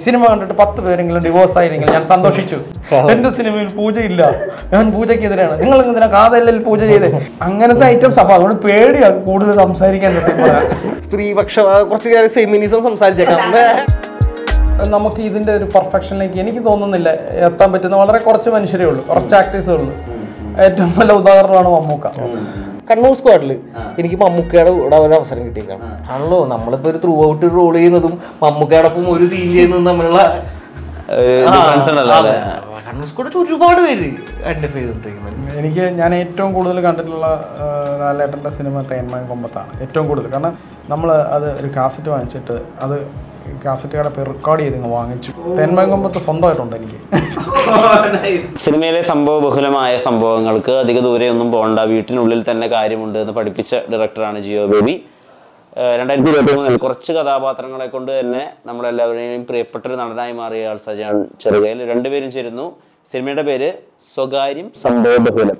Cinema കണ്ടിട്ട് പത്ത് പേരെങ്കിലും ഡിവോഴ്സ് ആയിരുന്നെങ്കിൽ ഞാൻ സന്തോഷിച്ചു എന്റെ സിനിമയിൽ പൂജയില്ല ഞാൻ പൂജയ്ക്കെതിരാണ് നിങ്ങൾ ഇതിനെ കാതല്ലിൽ പൂജ ചെയ്തേ അങ്ങനത്തെ ഐറ്റംസ് അപ്പൊ അതുകൊണ്ട് പേടിയാ കൂടുതൽ സംസാരിക്കാൻ സത്യം പറയാൻ. സ്ത്രീപക്ഷ കുറച്ച് കാര്യം ഫെമിനിസം സംസാരിച്ചേക്കാം നമുക്ക് ഇതിന്റെ ഒരു പെർഫെക്ഷനിലേക്ക് എനിക്ക് തോന്നുന്നില്ല എത്താൻ പറ്റുന്ന വളരെ കുറച്ച് മനുഷ്യരേ ഉള്ളൂ കുറച്ച് ആക്ടേഴ്സേ ഉള്ളൂ ഏറ്റവും നല്ല ഉദാഹരണമാണ് മമ്മൂക്ക കണ്ണൂർ സ്ക്വാഡിൽ എനിക്ക് മമ്മൂക്കയുടെ കൂടെ ഒരു അവസരം കിട്ടിയേക്കാണ് ആണല്ലോ നമ്മളിപ്പോ ഒരു ത്രൂ ഔട്ട് റോൾ ചെയ്യുന്നതും മമ്മൂക്കയോടൊപ്പം ഒരു സീൻ ചെയ്യുന്നതും തമ്മിലുള്ള ഡിഫറൻസ് ഉണ്ടല്ലോ അതെ. അല്ലേ കണ്ണൂർ സ്ക്വാഡ് ഒരുപാട് പേര് ഐഡന്റിഫൈ ചെയ്തിട്ടിരിക്കുന്നത് എനിക്ക് ഞാൻ ഏറ്റവും കൂടുതൽ കണ്ടിട്ടുള്ള ആ, ലാലേട്ടൻ്റെ സിനിമ തേന്മയം കൊമ്പത്താണ് ഏറ്റവും കൂടുതൽ കാരണം നമ്മൾ അത് ഒരു കാസറ്റ് വാങ്ങിച്ചിട്ട് അത് കാസറ്റ് കട പോയി റെക്കോർഡ് ചെയ്ത് ഇങ്ങ് വാങ്ങിച്ചു തേന്മയം കൊമ്പത്ത് സ്വന്തമായിട്ടുണ്ട് എനിക്ക് സിനിമയിലെ സംഭവ ബഹുലമായ സംഭവങ്ങൾക്ക് അധിക ദൂരെ ഒന്നും പോകണ്ട വീട്ടിനുള്ളിൽ തന്നെ കാര്യമുണ്ട് എന്ന് പഠിപ്പിച്ച ഡയറക്ടറാണ് ജിയോ ബേബി ഏഹ് രണ്ടായിരത്തി ഇരുപത്തി മൂന്നിൽ കുറച്ച് കഥാപാത്രങ്ങളെ കൊണ്ട് തന്നെ നമ്മളെല്ലാവരെയും പ്രിയപ്പെട്ട ഒരു നടനായി മാറിയ ആൾ സജാൻ ചെറുകയിൽ രണ്ടുപേരും ചേരുന്നു സിനിമയുടെ പേര് സ്വകാര്യം സംഭവ ബഹുലം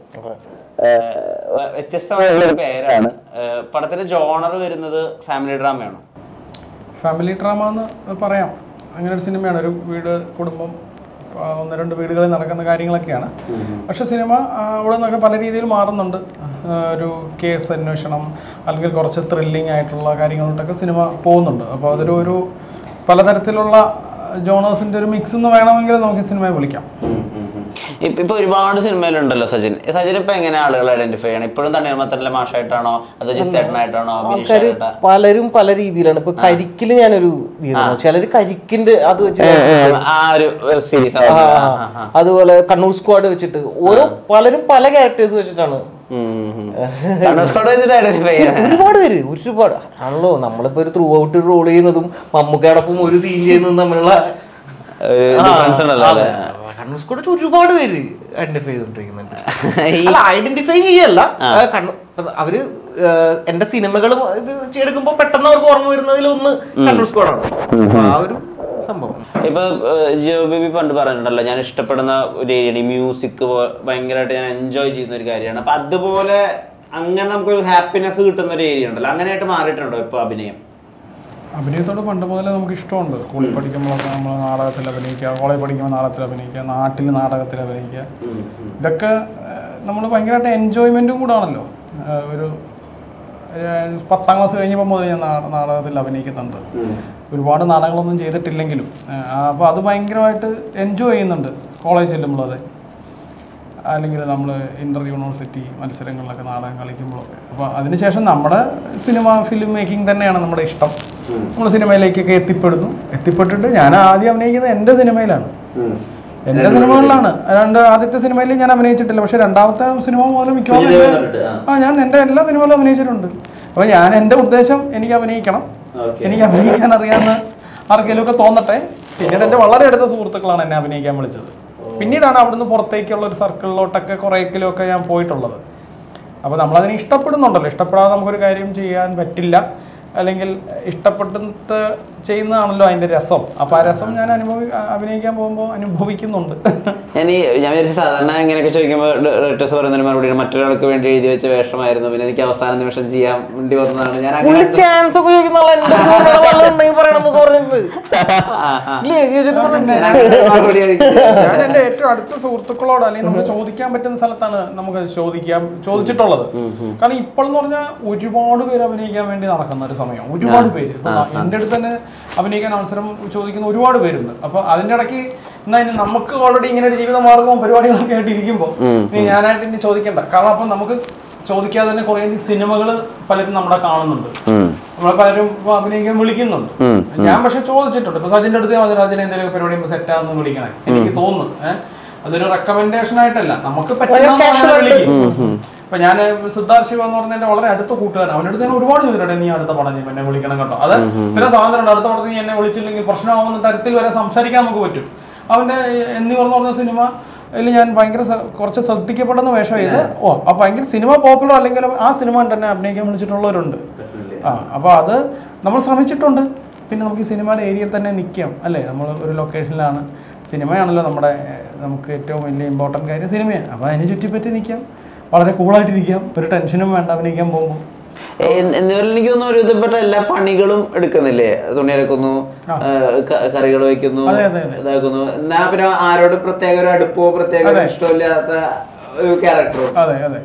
ഏഹ് വ്യത്യസ്തമായുള്ള ഒരു പേരാണ് ഏഹ് പടത്തിന്റെ ജോണർ വരുന്നത് ഫാമിലി ഡ്രാമയാണോ ഫാമിലി ഡ്രാമ എന്ന് പറയാം അങ്ങനെ ഒരു സിനിമയാണ് ഒരു വീട് കുടുംബം ആ, ഒന്ന് രണ്ട് വീടുകളിൽ നടക്കുന്ന കാര്യങ്ങളൊക്കെയാണ് പക്ഷെ സിനിമ ആ, അവിടെ നിന്നൊക്കെ പല രീതിയിൽ മാറുന്നുണ്ട് ആ, ഒരു കേസ് അന്വേഷണം അല്ലെങ്കിൽ കുറച്ച് ത്രില്ലിംഗ് ആയിട്ടുള്ള കാര്യങ്ങളിലോട്ടൊക്കെ സിനിമ പോകുന്നുണ്ട് അപ്പോൾ അതൊരു ഒരു പലതരത്തിലുള്ള ജോണേഴ്സിൻ്റെ ഒരു മിക്സ് എന്ന് വേണമെങ്കിൽ നമുക്ക് ഈ സിനിമയെ വിളിക്കാം ഇപ്പൊ ഇപ്പൊ ഒരുപാട് സിനിമയിലുണ്ടല്ലോ സജിൻ സജിൻ ഇപ്പൊ എങ്ങനെ ആളുകൾ ഐഡന്റിഫൈ ചെയ്യണം ഇപ്പോഴും തണ്ണീർമത്തനിലെ മാഷായിട്ടാണോ അതോ ചിത്തേട്ടനായിട്ടാണോ ആൾക്കാര് ബിനീഷായിട്ടാ പലരും പല രീതിയിലാണ് ഇപ്പൊ കരിക്കില് ഞാനൊരു ചിലര് കരിക്കിന്റെ അത് വെച്ച് ആ ഒരു സീരീസ് ആ, ആ. അതുപോലെ കണ്ണൂർ സ്ക്വാഡ് വെച്ചിട്ട് ഓരോ പലരും പല ക്യാരക്ടേഴ്സ് വെച്ചിട്ടാണ് വെച്ചിട്ട് ഐഡന്റിഫൈ ചെയ്യാൻ ഒരുപാട് പേര് ഒരുപാട് ആണല്ലോ നമ്മളിപ്പോ ഒരു ത്രൂ ഔട്ട് റോൾ ചെയ്യുന്നതും മമ്മൂക്കയോടൊപ്പം ഒരു സീൻ ചെയ്യുന്നതും തമ്മിലുള്ള ഡിഫറൻസ് ഉണ്ടല്ലോ അതെ. അല്ലേ കണ്ണൂർ സ്ക്വാഡ് ഒരുപാട് പേര് ഐഡന്റിഫൈ ചെയ്തോണ്ടിരിക്കുന്നുണ്ട് ഈ അല്ല ഐഡന്റിഫൈ ചെയ്യല്ല ആ, കണ്ണു അവര് ആ, എന്റെ സിനിമകൾ ഇത് എടുക്കുമ്പോ പെട്ടെന്ന് അവർക്ക് ഓർമ്മ വരുന്നതിൽ ഒന്ന് കണ്ണൂർ സ്ക്വാഡാണ് അപ്പൊ ആ ഒരു സംഭവം ഇപ്പൊ ഏഹ്, ജിയോ ബേബി പണ്ട് പറഞ്ഞിട്ടുണ്ടല്ലോ ഞാൻ ഇഷ്ടപ്പെടുന്ന ഒരു ഏരിയയാണ് ഈ മ്യൂസിക് ഭയങ്കരമായിട്ട് ഞാൻ എൻജോയ് ചെയ്യുന്ന ഒരു കാര്യമാണ് അപ്പൊ അതുപോലെ അങ്ങനെ നമുക്കൊരു ഹാപ്പിനെസ് കിട്ടുന്ന ഒരു ഏരിയ ഉണ്ടല്ലോ അങ്ങനെയായിട്ട് മാറിയിട്ടുണ്ടോ ഇപ്പൊ അഭിനയം അഭിനയത്തോട് പണ്ട് മുതലേ നമുക്ക് ഇഷ്ടമുണ്ട് സ്കൂളിൽ പഠിക്കുമ്പോഴൊക്കെ നമ്മൾ നാടകത്തിൽ അഭിനയിക്കുക കോളേജ് പഠിക്കുമ്പോൾ നാടകത്തിൽ അഭിനയിക്കുക നാട്ടിൽ നാടകത്തിൽ അഭിനയിക്കുക ഇതൊക്കെ നമ്മൾ ഭയങ്കരമായിട്ട് എൻജോയ്മെൻറ്റും കൂടാണല്ലോ ഏഹ് ഒരു ഏഹ് പത്താം ക്ലാസ് കഴിഞ്ഞപ്പോൾ മുതൽ ഞാൻ നാട- നാടകത്തിൽ അഭിനയിക്കുന്നുണ്ട് ഒരുപാട് നാടകങ്ങളൊന്നും ചെയ്തിട്ടില്ലെങ്കിലും അപ്പോൾ അത് ഭയങ്കരമായിട്ട് എൻജോയ് ചെയ്യുന്നുണ്ട് കോളേജ് ചെല്ലുമ്പോൾ അതെ അല്ലെങ്കിൽ നമ്മൾ ഇൻ്റർ യൂണിവേഴ്സിറ്റി മത്സരങ്ങളിലൊക്കെ നാടകം കളിക്കുമ്പോഴൊക്കെ അപ്പോൾ അതിനുശേഷം നമ്മുടെ സിനിമ ഫിലിം മേക്കിംഗ് തന്നെയാണ് നമ്മുടെ ഇഷ്ടം നമ്മൾ സിനിമയിലേക്കൊക്കെ എത്തിപ്പെടുന്നു എത്തിപ്പെട്ടിട്ട് ഞാൻ ആദ്യം അഭിനയിക്കുന്നത് എൻ്റെ സിനിമയിലാണ് എൻ്റെ സിനിമകളിലാണ് രണ്ട് ആദ്യത്തെ സിനിമയിൽ ഞാൻ അഭിനയിച്ചിട്ടില്ല പക്ഷെ രണ്ടാമത്തെ സിനിമ മുതൽ മിക്കവാറും എൻ്റെ- ആ ഞാൻ എൻ്റെ എല്ലാ സിനിമയിലും അഭിനയിച്ചിട്ടുണ്ട് അപ്പോൾ ഞാൻ എൻ്റെ ഉദ്ദേശം എനിക്ക് അഭിനയിക്കണം എനിക്ക് അഭിനയിക്കാൻ അറിയാമെന്ന് ആർക്കെങ്കിലും ഒക്കെ തോന്നട്ടെ പിന്നീട് എൻ്റെ വളരെ അടുത്ത സുഹൃത്തുക്കളാണ് എന്നെ അഭിനയിക്കാൻ വിളിച്ചത് പിന്നീടാണ് അവിടുന്ന് പുറത്തേക്കുള്ള ഒരു സർക്കിളിലോട്ടൊക്കെ കുറേക്കിലും ഒക്കെ ഞാൻ പോയിട്ടുള്ളത് അപ്പോൾ നമ്മളതിനെ ഇഷ്ടപ്പെടുന്നുണ്ടല്ലോ ഇഷ്ടപ്പെടാതെ നമുക്കൊരു കാര്യം ചെയ്യാൻ പറ്റില്ല അല്ലെങ്കിൽ ഇഷ്ടപ്പെട്ടിട്ട് ചെയ്യുന്നതാണല്ലോ അതിൻ്റെ രസം അപ്പോൾ ആ രസം ഞാൻ അനുഭവി അഭിനയിക്കാൻ പോകുമ്പോൾ അനുഭവിക്കുന്നുണ്ട് ഞാൻ ഈ ഞാൻ വിചാരിച്ച സാധാരണ ഇങ്ങനെയൊക്കെ ചോദിക്കുമ്പോൾ ഡയറക്ടേഴ്സ് പറയുന്നതിന് മറുപടി മറ്റൊരാൾക്ക് വേണ്ടി എഴുതി വെച്ച വേഷമായിരുന്നു പിന്നെ എനിക്ക് അവസാന നിമിഷം ചെയ്യാൻ വേണ്ടി വന്നതാണ് ഞാൻ പുള്ളി അങ്ങനെ ചാൻസ് ഒക്കെ ചോദിക്കുന്ന ആളാ. എന്റെ കൂടെ വല്ലതും ഉണ്ടെങ്കിൽ പറയണമെന്നൊക്കെ പറഞ്ഞിട്ടുണ്ട് ഇല്ലേ ചോദിച്ചിട്ട് പറഞ്ഞിട്ടുണ്ട്. ഞാൻ അങ്ങനെ മറുപടി അയച്ചില്ല. ഞാൻ എൻ്റെ ഏറ്റവും അടുത്ത സുഹൃത്തുക്കളോട് അല്ലെങ്കിൽ നമുക്ക് ചോദിക്കാൻ പറ്റുന്ന സ്ഥലത്താണ് നമുക്ക് ചോദിക്കാൻ ചോദിച്ചിട്ടുള്ളത് കാരണം ഇപ്പോൾ എന്ന് പറഞ്ഞാൽ ഒരുപാട് പേര് അഭിനയിക്കാൻ വേണ്ടി നടക്കുന്ന ഒരു സമയം ഒരുപാട് പേര് ഇപ്പൊ എൻ്റെ അടുത്ത് തന്നെ അഭിനയിക്കാൻ അവസരം ചോദിക്കുന്ന ഒരുപാട് പേരുണ്ട് അപ്പൊ അതിന്റെ ഇടയ്ക്ക് എന്നാ ഇനി നമുക്ക് ഓൾറെഡി ഇങ്ങനെ ഒരു ജീവിത മാർഗവും പരിപാടികളൊക്കെ ആയിട്ട് ഇരിക്കുമ്പോൾ ഇനി ഞാനായിട്ട് ഇനി ചോദിക്കണ്ട കാരണം അപ്പൊ നമുക്ക് ചോദിക്കാതെ തന്നെ കുറേ സിനിമകൾ പലരും നമ്മുടെ കാണുന്നുണ്ട് നമ്മളെ പലരും ഇപ്പൊ അഭിനയിക്കാൻ വിളിക്കുന്നുണ്ട് ഞാൻ പക്ഷെ ചോദിച്ചിട്ടുണ്ട് ഇപ്പൊ സജിന്റെ അടുത്ത് ഞാൻ സജിനെ എന്തെങ്കിലും പരിപാടി സെറ്റ് ആണെന്ന് വിളിക്കണേ എനിക്ക് തോന്നുന്നു ഏഹ് അതൊരു റെക്കമെൻഡേഷൻ ആയിട്ടല്ല നമുക്ക് പറ്റുന്ന വിളിക്കും ഇപ്പൊ ഞാൻ സിദ്ധാർത്ഥ് ശിവ എന്ന് പറഞ്ഞ എന്റെ വളരെ അടുത്ത കൂട്ടുകാരൻ അവൻ്റെ അടുത്ത് ഞാൻ ഒരുപാട് ചോദിച്ചിട്ടുണ്ട് നീ അടുത്ത പടം ചെയ്യും എന്നെ വിളിക്കണം കേട്ടോ അത് ഇത്ര സ്വാതന്ത്ര്യം അടുത്ത പടത്തിൽ നീ എന്നെ വിളിച്ചില്ലെങ്കിൽ പ്രശ്നമാവുന്ന തരത്തിൽ വരെ സംസാരിക്കാൻ നമുക്ക് പറ്റും അവന്റെ എന്നിവർ എന്ന് പറഞ്ഞ സിനിമ അതിൽ ഞാൻ ഭയങ്കര സ- കുറച്ച് ശ്രദ്ധിക്കപ്പെടുന്ന വേഷം ചെയ്ത് ഓ അപ്പൊ ഭയങ്കര സിനിമ പോപ്പുലർ അല്ലെങ്കിലും ആ സിനിമ തന്നെ അഭിനയിക്കാൻ വിളിച്ചിട്ടുള്ളവരുണ്ട് ആ അപ്പോൾ അത് നമ്മൾ ശ്രമിച്ചിട്ടുണ്ട് പിന്നെ നമുക്ക് ഈ സിനിമയുടെ ഏരിയയിൽ തന്നെ നിൽക്കാം അല്ലേ നമ്മൾ ഒരു ലൊക്കേഷനിലാണ് സിനിമയാണല്ലോ നമ്മുടെ ഏഹ്, നമുക്ക് ഏറ്റവും വലിയ ഇമ്പോർട്ടൻറ്റ് കാര്യം സിനിമയാണ് അപ്പോൾ അതിനെ ചുറ്റിപ്പറ്റി നിൽക്കാം വളരെ കൂളായിട്ടിരിക്കാം ഒരു ടെൻഷനും വേണ്ട അഭിനയിക്കാൻ പോകുമ്പോൾ എ- എന്നിവരിൽ എനിക്ക് തോന്നുന്നു ഒരു വിധപ്പെട്ട എല്ലാ പണികളും എടുക്കുന്നില്ലേ തുണി അലക്കുന്നു കറികൾ വെക്കുന്നു അതെ, അതെ, അതെ. ഇതാക്കുന്നു എന്നാ പിന്നെ ആരോട് പ്രത്യേക ഒരു അടുപ്പോ പ്രത്യേക ഒരു ഇഷ്ടമില്ലാത്ത ഒരു ക്യാരക്ടറും അതെ അതെ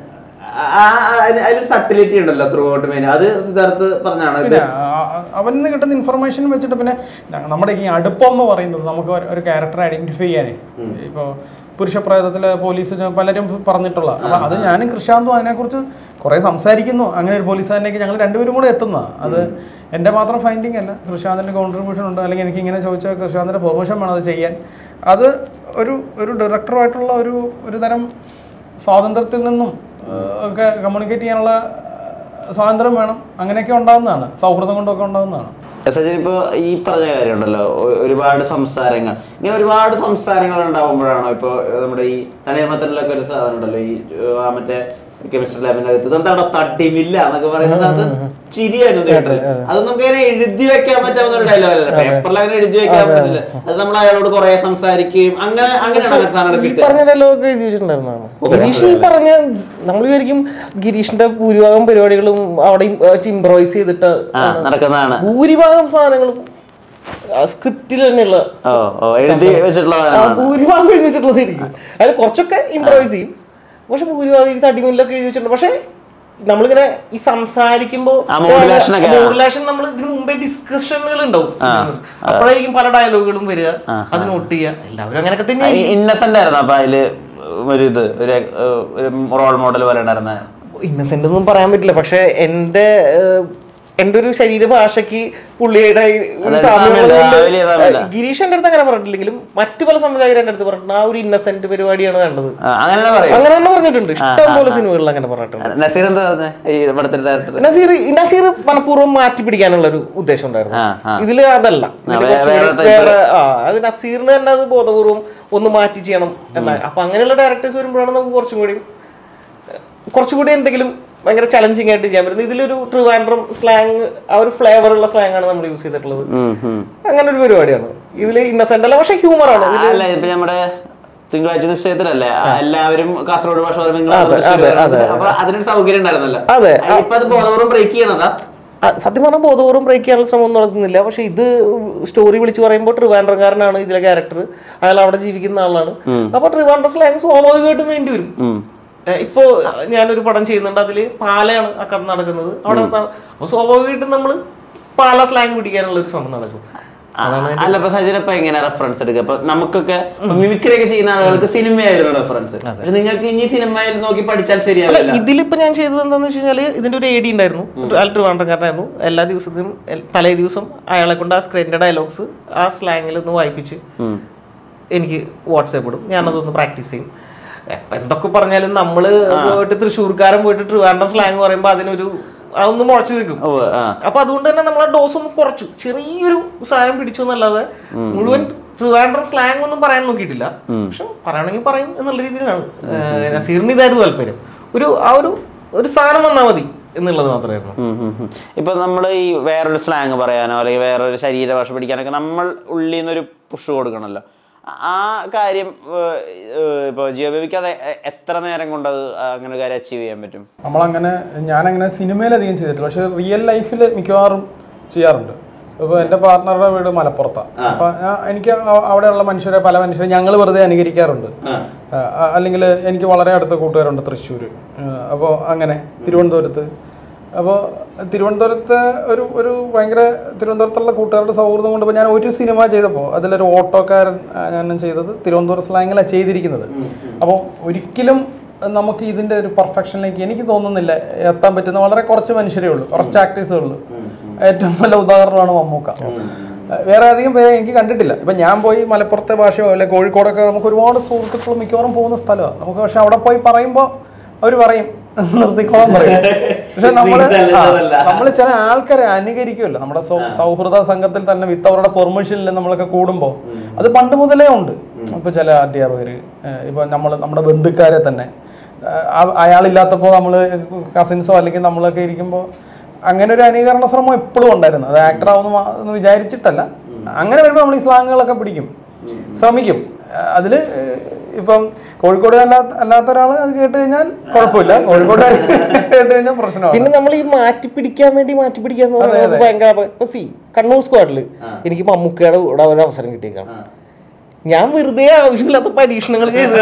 അതിലൊരു സട്ടിലിറ്റി ഉണ്ടല്ലോ ത്രൂ ഔട്ട് മെയിൻ അത് സിദ്ധാർത്ഥ് പറഞ്ഞാണ് ഇത് പിന്നെ ആ- ആ- അവനിൽ കിട്ടുന്ന ഇൻഫർമേഷൻ വെച്ചിട്ട് പിന്നെ ഞ- നമ്മുടെ ഈ അടുപ്പം എന്ന് പറയുന്നത് നമുക്ക് ഒരു- ഒരു ക്യാരക്ടർ ഐഡന്റിഫൈ ചെയ്യാനേ ഇപ്പോൾ പുരുഷപ്രേതത്തിലെ പോലീസിന് പലരും പറഞ്ഞിട്ടുള്ള അപ്പൊ അത് ഞാനും കൃഷാന്തും അതിനെക്കുറിച്ച് കുറെ സംസാരിക്കുന്നു അങ്ങനെ ഒരു പോലീസുകാരനേക്ക് ഞങ്ങൾ രണ്ടുപേരും കൂടെ എത്തുന്ന അത് എൻ്റെ മാത്രം ഫൈൻഡിങ് അല്ല കൃഷാന്തിൻ്റെ കോൺട്രിബ്യൂഷൻ ഉണ്ട് അല്ലെങ്കിൽ എനിക്ക് ഇങ്ങനെ ചോദിച്ചാൽ കൃഷാന്തിൻ്റെ പെർമിഷൻ വേണം അത് ചെയ്യാൻ അത് ഒരു ഒരു ഡയറക്ടറുമായിട്ടുള്ള ഒരു ഒരു തരം സ്വാതന്ത്ര്യത്തിൽ നിന്നും ആ, ഒക്കെ കമ്മ്യൂണിക്കേറ്റ് ചെയ്യാനുള്ള സ്വാതന്ത്ര്യം വേണം അങ്ങനെയൊക്കെ ഉണ്ടാകുന്നതാണ് സൗഹൃദം കൊണ്ടൊക്കെ ഉണ്ടാകുന്നതാണ് എസ് എച്ച് ഇപ്പൊ ഈ പറഞ്ഞ കാര്യം ഉണ്ടല്ലോ ഒ- ഒരുപാട് സംസാരങ്ങൾ ഇങ്ങനെ ഒരുപാട് സംസാരങ്ങൾ ഉണ്ടാവുമ്പോഴാണോ ഇപ്പൊ നമ്മുടെ ഈ തണ്ണീർമത്തനിലൊക്കെ ഒരു സാധനം ഉണ്ടല്ലോ ഈ ഏർ, ആ മറ്റേ കെമിസ്ട്രി ലാബിന്റെ അകത്ത് ഇതെന്താ തട്ടിമില്ല എന്നൊക്കെ പറയുന്ന സ്ഥലത്ത് ചിരിയായിരുന്നു തിയേറ്ററിൽ അത് നമുക്ക് അങ്ങനെ എഴുതി വെക്കാൻ പറ്റാവുന്ന ഒരു ഡയലോഗ് അല്ല പേപ്പറിൽ അങ്ങനെ എഴുതി വെക്കാൻ പറ്റില്ല അത് നമ്മൾ അയാളോട് കുറെ സംസാരിക്കുകയും അങ്ങനെ അങ്ങനെയാണ് അങ്ങനെ സാധനങ്ങൾ ഈ കിട്ടുക പറഞ്ഞ ഡയലോഗ് എഴുതി വെച്ചിട്ടുണ്ടായിരുന്നതാണ് ഗിരീഷ് ഈ പറഞ്ഞ നമ്മൾ വിചാരിക്കും ഗിരീഷിന്റെ ഭൂരിഭാഗം പരിപാടികളും അവിടെ ഇംപ്രോവൈസ് ചെയ്തിട്ട് ആ നടക്കുന്നതാണ് ഭൂരിഭാഗം സാധനങ്ങളും സ്ക്രിപ്റ്റിൽ തന്നെയുള്ള ഓ ഓ എഴുതി വെച്ചിട്ടുള്ള ആ, സാധനമാണ് ഭൂരിഭാഗം എഴുതി വെച്ചിട്ടുള്ളതായിരിക്കും അതിൽ കുറച്ചൊക്കെ ഇംപ്രോവൈസ് ചെയ്യും പക്ഷെ ഭൂരിഭാഗം ഈ തടിമില്ലൊക്കെ എഴുതി വെച്ചിട്ടുണ്ട് പക്ഷെ നമ്മളിങ്ങനെ ഈ സംസാരിക്കുമ്പോ ആ modulation ഒക്കെ, ആ. മോഡുലേഷൻ നമ്മൾ ഇതിനു മുമ്പേ ഡിസ്കഷനുകൾ ഉണ്ടാവും അപ്പോഴായിരിക്കും പല ഡയലോഗുകളും വരിക അത് നോട്ട് ചെയ്യുക എല്ലാവരും അങ്ങനെയൊക്കെ തന്നെ ഇന്നസെന്റ് ആയിരുന്നു അപ്പൊ അതില് ഒരു ഇത് ഒരു ഒരു റോൾ മോഡൽ പോലെ ഉണ്ടായിരുന്ന ഇന്നസെന്റ് ഒന്നും പറയാൻ പറ്റില്ല പക്ഷെ എന്റെ ഏഹ്, എന്റെ ഒരു ശരീരഭാഷയ്ക്ക് പുള്ളിയുടെ ഈ ഒരു അതായത് സാമ്യമുള്ളത് സാമ്യമില്ല, കൊണ്ട് വലിയ സാമ്യമില്ല. ഗിരീഷ് എന്റെ അടുത്ത് അങ്ങനെ പറഞ്ഞിട്ടില്ലെങ്കിലും മറ്റു പല സംവിധായകർ എന്റെ അടുത്ത് പറഞ്ഞിട്ടുണ്ട് ആ ഒരു ഇന്നസെന്റ് പരിപാടിയാണ് വേണ്ടത് ആ, അങ്ങനെ തന്നെ പറയും അങ്ങനെ തന്നെ പറഞ്ഞിട്ടുണ്ട് ഇഷ്ടം പോലെ സിനിമകളിൽ അങ്ങനെ പറഞ്ഞിട്ടുണ്ട് നസീർ എന്താ പറഞ്ഞ ഈ പടത്തിന്റെ ഡയറക്ടർ നസീർ നസീർ മനഃപൂർവ്വം മാറ്റി പിടിക്കാനുള്ള ഒരു ഉദ്ദേശം ഉണ്ടായിരുന്നു ആ, ആ. ഇതില് അതല്ല ഇതില് വേ- കുറച്ചുകൂടി വേറെ type. വേറെ ആ അത് നസീറിന് തന്നെ അത് ബോധപൂർവം ഒന്ന് മാറ്റി ചെയ്യണം എന്നാ അപ്പൊ അങ്ങനെയുള്ള ഡയറക്ടേഴ്സ് വരുമ്പോഴാണ് നമുക്ക് കുറച്ചും കൂടി കുറച്ചുകൂടി എന്തെങ്കിലും ഭയങ്കര ചലഞ്ചിങ് ആയിട്ട് ചെയ്യാൻ പറ്റുന്നത് ഇതിലൊരു ട്രിവാൻഡ്രം സ്ലാങ് ആ ഒരു ഫ്ലേവർ ഉള്ള സ്ലാങ് ആണ് നമ്മൾ യൂസ് ചെയ്തിട്ടുള്ളത് അങ്ങനെ ഒരു പരിപാടിയാണ് ഇതിൽ ഇന്നസെന്റ് അല്ല പക്ഷെ ഹ്യൂമർ ആണ് ഇതില് അല്ല ഇപ്പൊ നമ്മുടെ തിങ്കളാഴ്ച നിശ്ചയത്തിലല്ലേ എല്ലാവരും കാസർഗോഡ് ഭാഷ പറയും, നിങ്ങൾ അതെ, തൃശ്ശൂർ അതെ, പറയും. അതെ. അപ്പൊ അതിനൊരു സൗകര്യം ഉണ്ടായിരുന്നല്ലോ അതെ. ഇപ്പൊ അത് ബോധപൂർവ്വം ബ്രേക്ക് ചെയ്യണതാ ആ, സത്യം പറഞ്ഞാൽ ബോധപൂർവ്വം ബ്രേക്ക് ചെയ്യാനുള്ള ശ്രമം ഒന്നും നടക്കുന്നില്ല പക്ഷെ ഇത് സ്റ്റോറി വിളിച്ച് പറയുമ്പോൾ ട്രിവാൻഡ്രംകാരനാണ് ഇതിലെ ക്യാരക്ടർ അയാൾ അവിടെ ജീവിക്കുന്ന ആളാണ് അപ്പൊ ട്രിവാൻഡ്രം സ്ലാങ് സ്വാഭാവികമായിട്ടും വേണ്ടി വരും ഏ, ഇപ്പോ ഞാനൊരു പടം ചെയ്യുന്നുണ്ട് അതില് പാലയാണ് ആ കഥ നടക്കുന്നത് അവിടെ ന- അപ്പൊ സ്വാഭാവികമായിട്ടും നമ്മള് പാല സ്ലാങ് പിടിക്കാനുള്ള ഒരു ശ്രമം നടക്കും അല്ല ഇപ്പൊ സജിൻ ഇപ്പൊ എങ്ങനെ റെഫറൻസ് എടുക്കുക ഇപ്പൊ നമുക്കൊക്കെ മിമിക്രി ഒക്കെ ചെയ്യുന്ന ആളുകൾക്ക് സിനിമയായിരുന്നു റെഫറൻസ് പക്ഷെ നിങ്ങൾക്ക് ഇനി സിനിമയിൽ നോക്കി പഠിച്ചാൽ അല്ല ശരിയാവില്ല ഇതിലിപ്പോ ഞാൻ ചെയ്തത് എന്താന്ന് വെച്ച് കഴിഞ്ഞാല് ഇതിന്റെ ഒരു എ ഡി ഉണ്ടായിരുന്നു അയാൾ ട്രിവാൻഡ്രംകാരനായിരുന്നു എല്ലാ ദിവസത്തിനും എൽ- തലേ ദിവസം അയാളെ കൊണ്ട് ആ സ്ക്രീനിന്റെ ഡയലോഗ്സ് ആ സ്ലാങ്ങിൽ ഒന്ന് വായിപ്പിച്ച് എനിക്ക് വാട്സാപ്പ് ഇടും ഞാനതൊന്ന് പ്രാക്ടീസ് ചെയ്യും എപ്പ എന്തൊക്കെ പറഞ്ഞാലും നമ്മള് പോയിട്ട് തൃശ്ശൂർക്കാരൻ പോയിട്ട് ട്രിവാൻഡ്രം സ്ലാങ് പറയുമ്പോ അതിനൊരു അതൊന്ന് മുളച്ചു നിൽക്കും ഓ ആ അപ്പൊ അതുകൊണ്ട് തന്നെ നമ്മളെ ഡോസ് ഒന്ന് കുറച്ചു ചെറിയൊരു സാധനം പിടിച്ചു എന്നല്ലാതെ മുഴുവൻ ട്രിവാൻഡ്രം സ്ലാങ് ഒന്നും പറയാൻ നോക്കിയിട്ടില്ല പക്ഷെ പറയണമെങ്കിൽ പറയും എന്നുള്ള രീതിയിലാണ് ഏഹ് നസീറിന് ഇതായിരുന്നു താല്പര്യം ഒരു ആ ഒരു ഒരു സാധനം വന്നാൽ മതി എന്നുള്ളത് മാത്രമായിരുന്നു ഉം ഉം ഉം. ഇപ്പൊ നമ്മൾ ഈ വേറൊരു സ്ലാങ് പറയാനോ അല്ലെങ്കിൽ വേറൊരു ശരീരഭാഷ പഠിക്കാനൊക്കെ നമ്മൾ ഉള്ളിൽ നിന്നൊരു പുഷ് കൊടുക്കണമല്ലോ ആ കാര്യം ഏഹ്, ഏഹ്, ഇപ്പൊ ജിയോ ബേബിക്ക് അത് എ- എത്ര നേരം കൊണ്ട് അത് അങ്ങനെ ഒരു കാര്യം അച്ചീവ് ചെയ്യാൻ പറ്റും നമ്മളങ്ങനെ ഞാനങ്ങനെ സിനിമയിലധികം ചെയ്തിട്ടില്ല പക്ഷെ റിയൽ ലൈഫിൽ മിക്കവാറും ചെയ്യാറുണ്ട് ഇപ്പോൾ എൻ്റെ പാർട്ട്ണറുടെ വീട് മലപ്പുറത്താണ് അപ്പം എനിക്ക് അ- അവിടെയുള്ള മനുഷ്യരെ പല മനുഷ്യരെ ഞങ്ങൾ വെറുതെ അനുകരിക്കാറുണ്ട് അല്ലെങ്കിൽ എനിക്ക് വളരെ അടുത്ത കൂട്ടുകാരുണ്ട് തൃശ്ശൂർ അപ്പോൾ അങ്ങനെ തിരുവനന്തപുരത്ത് അപ്പോൾ തിരുവനന്തപുരത്തെ ഒരു ഒരു ഭയങ്കര തിരുവനന്തപുരത്തുള്ള കൂട്ടുകാരുടെ സൗഹൃദം കൊണ്ട് ഇപ്പോൾ ഞാൻ ഒരു സിനിമ ചെയ്തപ്പോൾ അതിലൊരു ഓട്ടോക്കാരൻ ആ, ഞാൻ ചെയ്തത് തിരുവനന്തപുരം സ്ലാങ്ങിലാണ് ചെയ്തിരിക്കുന്നത് അപ്പോൾ ഒരിക്കലും നമുക്ക് ഇതിൻ്റെ ഒരു പെർഫെക്ഷനിലേക്ക് എനിക്ക് തോന്നുന്നില്ല എത്താൻ പറ്റുന്ന വളരെ കുറച്ച് മനുഷ്യരേ ഉള്ളൂ കുറച്ച് ആക്ടേഴ്സേ ഉള്ളൂ ഏറ്റവും നല്ല ഉദാഹരണമാണ് മമ്മൂക്ക വേറെ അധികം പേരെ എനിക്ക് കണ്ടിട്ടില്ല ഇപ്പം ഞാൻ പോയി മലപ്പുറത്തെ ഭാഷയോ അല്ലെങ്കിൽ കോഴിക്കോടൊക്കെ നമുക്ക് ഒരുപാട് സുഹൃത്തുക്കൾ മിക്കവാറും പോകുന്ന സ്ഥലമാണ് നമുക്ക് പക്ഷെ അവിടെ പോയി പറയുമ്പോൾ അവർ പറയും നിർത്തിക്കോളാൻ പറയും പക്ഷെ നമ്മള് നമ്മൾ ചില ആൾക്കാരെ അനുകരിക്കുമല്ലോ നമ്മുടെ സൗ- സൗഹൃദ സംഘത്തിൽ തന്നെ വിത്ത് അവരുടെ പെർമിഷനിൽ നമ്മളൊക്കെ കൂടുമ്പോൾ അത് പണ്ട് മുതലേ ഉണ്ട് ഇപ്പൊ ചില അധ്യാപകര് ഏഹ് ഇപ്പൊ നമ്മൾ നമ്മുടെ ബന്ധുക്കാരെ തന്നെ ഏഹ് ആ- അയാളില്ലാത്തപ്പോൾ നമ്മൾ കസിൻസോ അല്ലെങ്കിൽ നമ്മളൊക്കെ ഇരിക്കുമ്പോൾ അങ്ങനെ ഒരു അനുകരണ ശ്രമം എപ്പോഴും ഉണ്ടായിരുന്നു അത് ആക്ടർ ആവുന്ന എന്ന് വിചാരിച്ചിട്ടല്ല അങ്ങനെ വരുമ്പോൾ നമ്മൾ ഈ സ്ലാങ്ങുകളൊക്കെ പിടിക്കും ശ്രമിക്കും അതിൽ ഇപ്പം കോഴിക്കോട് അല്ലാത്ത അല്ലാത്ത ഒരാൾ അത് കേട്ട് കഴിഞ്ഞാൽ കുഴപ്പമില്ല കോഴിക്കോട് കേട്ട് കഴിഞ്ഞാൽ പ്രശ്നമാണ് പിന്നെ നമ്മൾ ഈ മാറ്റി പിടിക്കാൻ വേണ്ടി മാറ്റി പിടിക്കാന്ന് പറയുന്നത് ഭയങ്കര അപ- ഇപ്പൊ സി കണ്ണൂർ സ്ക്വാഡില് എനിക്ക് മമ്മൂക്കയുടെ കൂടെ ഒരു അവസരം കിട്ടിയേക്കാണ് ഞാൻ വെറുതെ ആവശ്യമില്ലാത്ത പരീക്ഷണങ്ങൾ ചെയ്ത്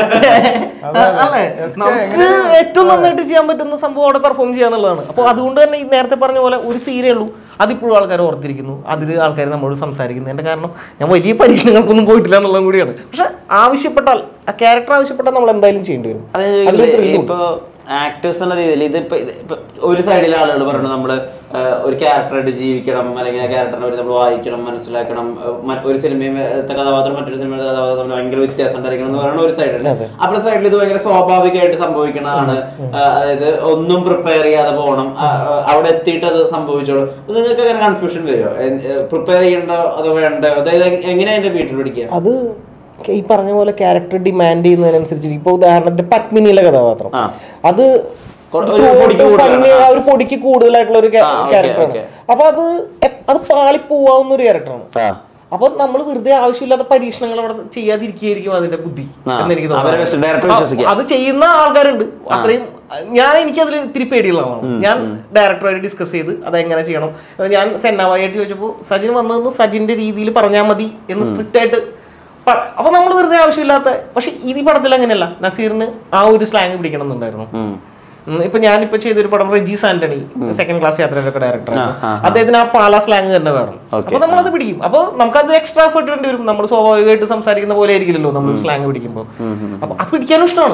അല്ലേ നമുക്ക് ഏറ്റവും നന്നായിട്ട് ചെയ്യാൻ പറ്റുന്ന സംഭവം അവിടെ പെർഫോം ചെയ്യാന്നുള്ളതാണ് അപ്പോൾ അതുകൊണ്ട് തന്നെ ഈ നേരത്തെ പറഞ്ഞ പോലെ ഒരു സീരേ ഉള്ളൂ അതിപ്പോഴും ആൾക്കാർ ഓർത്തിരിക്കുന്നു അതിൽ ആൾക്കാർ നമ്മളോട് സംസാരിക്കുന്നതിന്റെ കാരണം ഞാൻ വലിയ പരീക്ഷണങ്ങൾക്കൊന്നും പോയിട്ടില്ല എന്നുള്ളതും കൂടിയാണ് പക്ഷെ ആവശ്യപ്പെട്ടാൽ ആ ക്യാരക്ടർ ആവശ്യപ്പെട്ടാൽ നമ്മൾ എന്തായാലും ചെയ്യേണ്ടി വരും അത് അതിലൊരു thrill ഉണ്ട്. ഇപ്പൊ ആക്ടേഴ്സ് എന്ന രീതിയിൽ ഇതിപ്പോ ഇത് ഇപ്പൊ ഒരു സൈഡിലെ ആളുകൾ പറഞ്ഞു നമ്മള് ആ, ഒരു ക്യാരക്ടറായിട്ട് ജീവിക്കണം അല്ലെങ്കിൽ ആ ക്യാരക്ടറിനെ പറ്റി നമ്മൾ വായിക്കണം മനസ്സിലാക്കണം ആ, മ- ഒരു സിനിമയിലത്തെ കഥാപാത്രം മറ്റൊരു സിനിമയിലെ കഥാപാത്രം തമ്മിൽ ഭയങ്കര വ്യത്യാസം ഉണ്ടായിരിക്കണം എന്ന് പറയുന്ന ഒരു സൈഡ് ഉണ്ട് അപ്പുറത്തെ സൈഡിൽ ഇത് ഭയങ്കര സ്വാഭാവികമായിട്ട് സംഭവിക്കുന്നതാണ് ആ, അതായത് ഒന്നും പ്രിപ്പയർ ചെയ്യാതെ പോകണം ആ, ആ, അവിടെ എത്തിയിട്ട് അത് സംഭവിച്ചോളും അപ്പൊ നിങ്ങൾക്ക് അങ്ങനെ കൺഫ്യൂഷൻ വരുമോ പ്രിപ്പയർ ചെയ്യണ്ടോ അതോ വേണ്ടോ അതായത് എങ്ങനെയാ അതിന്റെ വീട്ടിൽ പഠിക്കുക അത് ഈ പറഞ്ഞ പോലെ ക്യാരക്ടർ ഡിമാൻഡ് ചെയ്യുന്നതിനനുസരിച്ച് ഇപ്പൊ ഉദാഹരണത്തിന് പത്മിനിയിലെ കഥാപാത്രം ആ. അത് കൊ- ഒരു പൊടിക്ക് കൂടുതലാണ്. ഭംഗി- ആ ഒരു പൊടിക്ക് കൂടുതലായിട്ടുള്ള ഒരു ആ, okay, ക്യാരക്ടറാണ് okay. അപ്പൊ അത് എ- അത് പാളിപ്പോവാവുന്ന ഒരു ക്യാരക്ടറാണ് അപ്പൊ നമ്മൾ വെറുതെ ആവശ്യമില്ലാത്ത പരീക്ഷണങ്ങൾ അവിടെ ചെയ്യാതിരിക്കുകയായിരിക്കും അതിന്റെ ബുദ്ധി ആ, എന്ന് എനിക്ക് അവരെ വിശ്വ- director ആ, വിശ്വസിക്കുക. അത് ചെയ്യുന്ന ആൾക്കാരുണ്ട് അത്രയും ഞാൻ എനിക്ക് അതിൽ ഇത്തിരി പേടിയുള്ളതാണ് ഞാൻ ഡയറക്ടറുമായിട്ട് ഡിസ്കസ് ചെയ്ത് അതെങ്ങനെ ചെയ്യണം ഞാൻ സെന്നാവായിട്ട് ചോദിച്ചപ്പോൾ സജിൻ വന്നതെന്ന് സജിന്റെ രീതിയിൽ പറഞ്ഞാൽ മതി എന്ന് സ്ട്രിക്റ്റ് ആയിട്ട് പ- അപ്പൊ നമ്മൾ വെറുതെ ആവശ്യമില്ലാത്ത പക്ഷെ ഈ പടത്തിൽ അങ്ങനെയല്ല നസീറിന് ആ ഒരു സ്ലാങ് പിടിക്കണം എന്നുണ്ടായിരുന്നു ഉം, ഇപ്പൊ ഞാനിപ്പോ ചെയ്തൊരു പടം റെജീസ് ആന്റണി സെക്കൻഡ് ക്ലാസ് യാത്രയുടെ ഡയറക്ടർ അദ്ദേഹത്തിന് ആ പാല സ്ലാങ് തന്നെ വേണം അപ്പൊ നമ്മളത് പിടിക്കും അപ്പൊ നമുക്കത് എക്സ്ട്രാ എഫേർട്ട് ഇടേണ്ടി വരും നമ്മൾ സ്വാഭാവികമായിട്ട് സംസാരിക്കുന്ന പോലെ ആയിരിക്കില്ലല്ലോ നമ്മൾ സ്ലാങ് പിടിക്കുമ്പോൾ അപ്പൊ അത് പിടിക്കാനും ഇഷ്ടമാണ്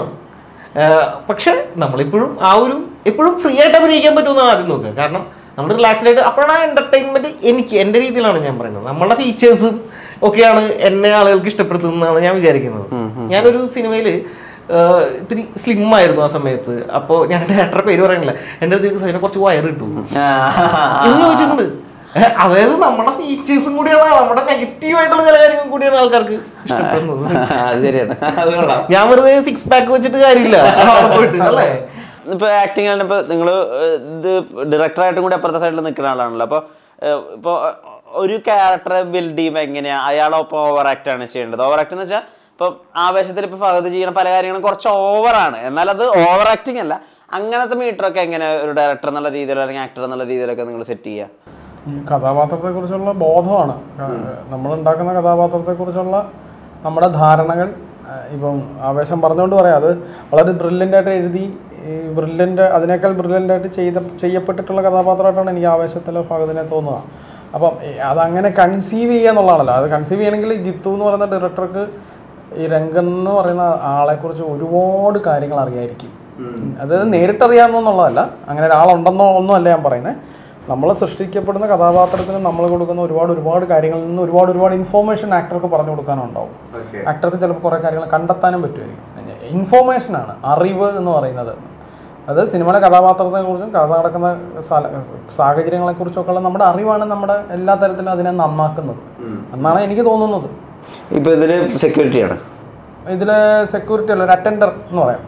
പക്ഷെ നമ്മളിപ്പോഴും ആ ഒരു എപ്പോഴും ഫ്രീ ആയിട്ട് അഭിനയിക്കാൻ പറ്റുമെന്നാണ് ആദ്യം നോക്കുക കാരണം നമ്മൾ റിലാക്സ്ഡ് ആയിട്ട് അപ്പോഴാണ് ആ എന്റർടൈൻമെന്റ് എനിക്ക് എന്റെ രീതിയിലാണ് ഞാൻ പറയുന്നത് നമ്മളുടെ ഫീച്ചേഴ്സും ഒക്കെയാണ് എന്നെ ആളുകൾക്ക് ഇഷ്ടപ്പെടുത്തുന്നതാണ് ഞാൻ വിചാരിക്കുന്നത് ഞാനൊരു സിനിമയിൽ ഇത്തിരി സ്ലിം ആയിരുന്നു ആ സമയത്ത് അപ്പോൾ ഞാൻ ഡയറക്ടറുടെ പേര് പറയണില്ല എൻ്റെ അടുത്ത് അതിനെ കുറച്ച് വയർ കിട്ടും എന്ന് ചോദിച്ചിട്ടുണ്ട് ഏഹ്, അതായത് നമ്മുടെ ഫീച്ചേഴ്സും കൂടിയാണ് നമ്മുടെ നെഗറ്റീവ് ആയിട്ടുള്ള ചില കാര്യങ്ങൾ കൂടിയാണ് ആൾക്കാർക്ക് ഇഷ്ടപ്പെടുന്നത് അത് ശരിയാണ് അത് കൊള്ളാം ഞാൻ വെറുതെ സിക്സ് പാക്ക് വെച്ചിട്ട് കാര്യമില്ല അവിടെ പോയിട്ട് അല്ലേ ഇപ്പൊ ആക്ടിങ് ആണ് ഇപ്പൊ നിങ്ങൾ ഇത് ഡയറക്ടറായിട്ടും കൂടി അപ്പുറത്തെ സൈഡിൽ നിൽക്കുന്ന ആളാണല്ലോ അപ്പോൾ ഇപ്പോൾ ഒരു ക്യാരക്ടറെ ബിൽഡ് ചെയ്യുമ്പോൾ എങ്ങനെയാ അയാളൊപ്പം ഓവർ ആക്ട് ആണ് ചെയ്യേണ്ടത് ഓവർ ആക്ട് എന്ന് വെച്ചാൽ ഇപ്പം ആവേശത്തിൽ ഇപ്പൊ ഫഹദ് ചെയ്യണ പല കാര്യങ്ങളും കുറച്ച് ഓവറാണ് എന്നാൽ അത് ഓവർ ആക്ടിങ് അല്ല അങ്ങനത്തെ മീറ്ററൊക്കെ എങ്ങനെ ഒരു ഡയറക്ടർ എന്നുള്ള രീതിയിലോ അല്ലെങ്കിൽ ആക്ടർ എന്നുള്ള രീതിയിലൊക്കെ നിങ്ങൾ സെറ്റ് ചെയ്യുക ഈ കഥാപാത്രത്തെക്കുറിച്ചുള്ള ബോധമാണ് നമ്മൾ ഉണ്ടാക്കുന്ന കഥാപാത്രത്തെക്കുറിച്ചുള്ള നമ്മുടെ ധാരണകൾ ആ, ഇപ്പം ആവേശം പറഞ്ഞുകൊണ്ട് പറയാം അത് വളരെ ബ്രില്യൻ്റ് ആയിട്ട് എഴുതി ഈ ബ്രില്യൻ്റ് അതിനേക്കാൾ ബ്രില്യൻ്റ് ആയിട്ട് ചെയ്ത ചെയ്യപ്പെട്ടിട്ടുള്ള കഥാപാത്രമായിട്ടാണ് എനിക്ക് ആവേശത്തിലോ ഭഗതിനെ തോന്നുക അപ്പം ഈ അതങ്ങനെ കൺസീവ് ചെയ്യുക എന്നുള്ളതാണല്ലോ അത് കൺസീവ് ചെയ്യണമെങ്കിൽ ഈ ജിത്തു എന്ന് പറയുന്ന ഡയറക്ടർക്ക് ഈ രംഗൻ എന്ന് പറയുന്ന ആളെക്കുറിച്ച് ഒരുപാട് കാര്യങ്ങൾ അറിയായിരിക്കും അതായത് നേരിട്ടറിയാമെന്നുള്ളതല്ല അങ്ങനെ ഒരാളുണ്ടെന്നോ ഒന്നുമല്ല ഞാൻ പറയുന്നത് നമ്മൾ സൃഷ്ടിക്കപ്പെടുന്ന കഥാപാത്രത്തിന് നമ്മൾ കൊടുക്കുന്ന ഒരുപാട് ഒരുപാട് കാര്യങ്ങളിൽ നിന്ന് ഒരുപാട് ഒരുപാട് ഇൻഫോർമേഷൻ ആക്ടർക്ക് പറഞ്ഞു കൊടുക്കാനുണ്ടാവും ആക്ടർക്ക് ചിലപ്പോൾ കുറേ കാര്യങ്ങൾ കണ്ടെത്താനും പറ്റുമായിരിക്കും ഇൻഫോർമേഷനാണ് അറിവ് എന്ന് പറയുന്നത് അത് സിനിമയുടെ കഥാപാത്രത്തെക്കുറിച്ചും കഥ നടക്കുന്ന സ്ഥല സാഹചര്യങ്ങളെക്കുറിച്ചൊക്കെയുള്ള നമ്മുടെ അറിവാണ് നമ്മുടെ എല്ലാ തരത്തിലും അതിനെ നന്നാക്കുന്നത് എന്നാണ് എനിക്ക് തോന്നുന്നത് ഇപ്പൊ ഇതില് സെക്യൂരിറ്റിയാണ് ഇതിൽ സെക്യൂരിറ്റി അല്ല ഒരു അറ്റൻഡർ എന്ന് പറയാം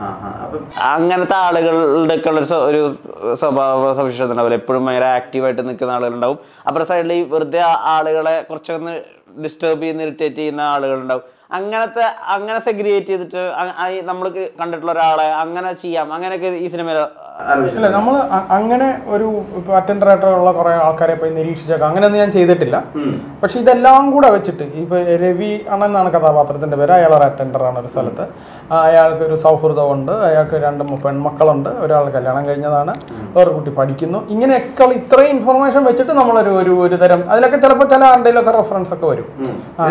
അങ്ങനത്തെ ആളുകളുടെ ഒക്കെ ഉള്ള ഒരു സ്വഭാവ സവിശേഷത ഉണ്ടാവില്ല എപ്പോഴും ഭയങ്കര ആക്റ്റീവായിട്ട് നിൽക്കുന്ന ആളുകളുണ്ടാവും അപ്പുറത്തെ സൈഡിൽ ഈ വെറുതെ ആ ആളുകളെ കുറച്ചൊന്ന് ഡിസ്റ്റർബ് ചെയ്യുന്ന ഇറിറ്റേറ്റ് ചെയ്യുന്ന ആളുകളുണ്ടാവും അങ്ങനത്തെ അങ്ങനെ സെഗ്രിയേറ്റ് ചെയ്തിട്ട് നമ്മൾ കണ്ടിട്ടുള്ള ഒരാളെ അങ്ങനെ ചെയ്യാം അങ്ങനെയൊക്കെ ഈ സിനിമയിൽ ഇല്ല നമ്മൾ അങ്ങനെ ഒരു ഇപ്പോൾ അറ്റൻഡർ ആയിട്ടുള്ള കുറേ ആൾക്കാരെ പോയി നിരീക്ഷിച്ചേക്കാം അങ്ങനെയൊന്നും ഞാൻ ചെയ്തിട്ടില്ല പക്ഷെ ഇതെല്ലാം കൂടെ വെച്ചിട്ട് ഇപ്പോൾ രവി അണെന്നാണ് കഥാപാത്രത്തിന്റെ പേര് അയാൾ ഒരു അറ്റൻഡറാണ് ഒരു സ്ഥലത്ത് ആ, അയാൾക്ക് ഒരു സൗഹൃദമുണ്ട് അയാൾക്ക് രണ്ട് മു- പെൺമക്കളുണ്ട് ഒരാൾ കല്യാണം കഴിഞ്ഞതാണ് വേറൊരു കുട്ടി പഠിക്കുന്നു ഇങ്ങനെയൊക്കെ ഉള്ള ഇത്രയും ഇൻഫർമേഷൻ വെച്ചിട്ട് നമ്മളൊരു ഒരു ഒരു തരം അതിലൊക്കെ ചിലപ്പോൾ ചില ആരുടെയിലൊക്കെ റെഫറൻസ് ഒക്കെ വരും ആ,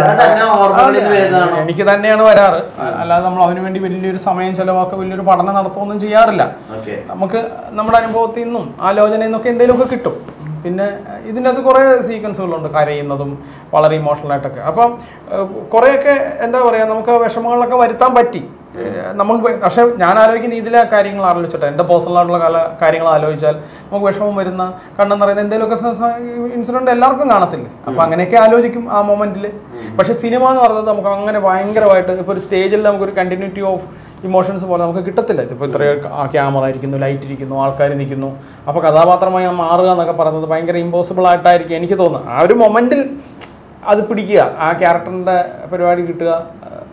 അതെ. എനിക്ക് തന്നെയാണ് വരാറ് അല്ലാതെ നമ്മൾ അതിനുവേണ്ടി വലിയൊരു സമയം ചെലവാക്കുക വലിയൊരു പഠനം നടത്തുകയൊന്നും ചെയ്യാറില്ല നമുക്ക് നമ്മുടെ അനുഭവത്തിൽ നിന്നും ആലോചനയിൽ നിന്നൊക്കെ എന്തെങ്കിലുമൊക്കെ കിട്ടും പിന്നെ ഇതിൻ്റെ അകത്ത് കുറേ സീക്വൻസുകളുണ്ട് കരയുന്നതും വളരെ ഇമോഷണൽ ആയിട്ടൊക്കെ അപ്പം ഏഹ്, കുറേയൊക്കെ എന്താ പറയുക നമുക്ക് ആ വിഷമങ്ങളൊക്കെ വരുത്താൻ പറ്റി ഏഹ്, നമുക്ക് വ- പക്ഷേ ഞാൻ ആലോചിക്കുന്ന ഇതിലെ കാര്യങ്ങൾ ആലോചിച്ചിട്ട് എൻ്റെ പേഴ്സണൽ ആയിട്ടുള്ള കല കാര്യങ്ങൾ ആലോചിച്ചാൽ നമുക്ക് വിഷമം വരുന്ന കണ്ണെന്ന് പറയുന്ന എന്തെങ്കിലുമൊക്കെ ഇൻസിഡൻറ്റ് എല്ലാവർക്കും കാണത്തില്ലേ അപ്പോൾ അങ്ങനെയൊക്കെ ആലോചിക്കും ആ മൊമെൻറ്റിൽ പക്ഷേ സിനിമ എന്ന് പറയുന്നത് നമുക്ക് അങ്ങനെ ഭയങ്കരമായിട്ട് ഇപ്പോൾ ഒരു സ്റ്റേജിൽ നമുക്കൊരു കണ്ടിന്യൂറ്റി ഓഫ് ഇമോഷൻസ് പോലെ നമുക്ക് കിട്ടത്തില്ല ഇപ്പോൾ ഇത്ര ക്യാമറ ഇരിക്കുന്നു ലൈറ്റ് ഇരിക്കുന്നു ആൾക്കാർ നിൽക്കുന്നു അപ്പോൾ കഥാപാത്രമായി ആ മാറുക എന്നൊക്കെ പറയുന്നത് ഭയങ്കര ഇമ്പോസിബിൾ ആയിട്ടായിരിക്കും എനിക്ക് തോന്നുന്നത് ആ ഒരു മൊമെൻറ്റിൽ അത് പിടിക്കുക ആ ക്യാരക്ടറിൻ്റെ പരിപാടി കിട്ടുക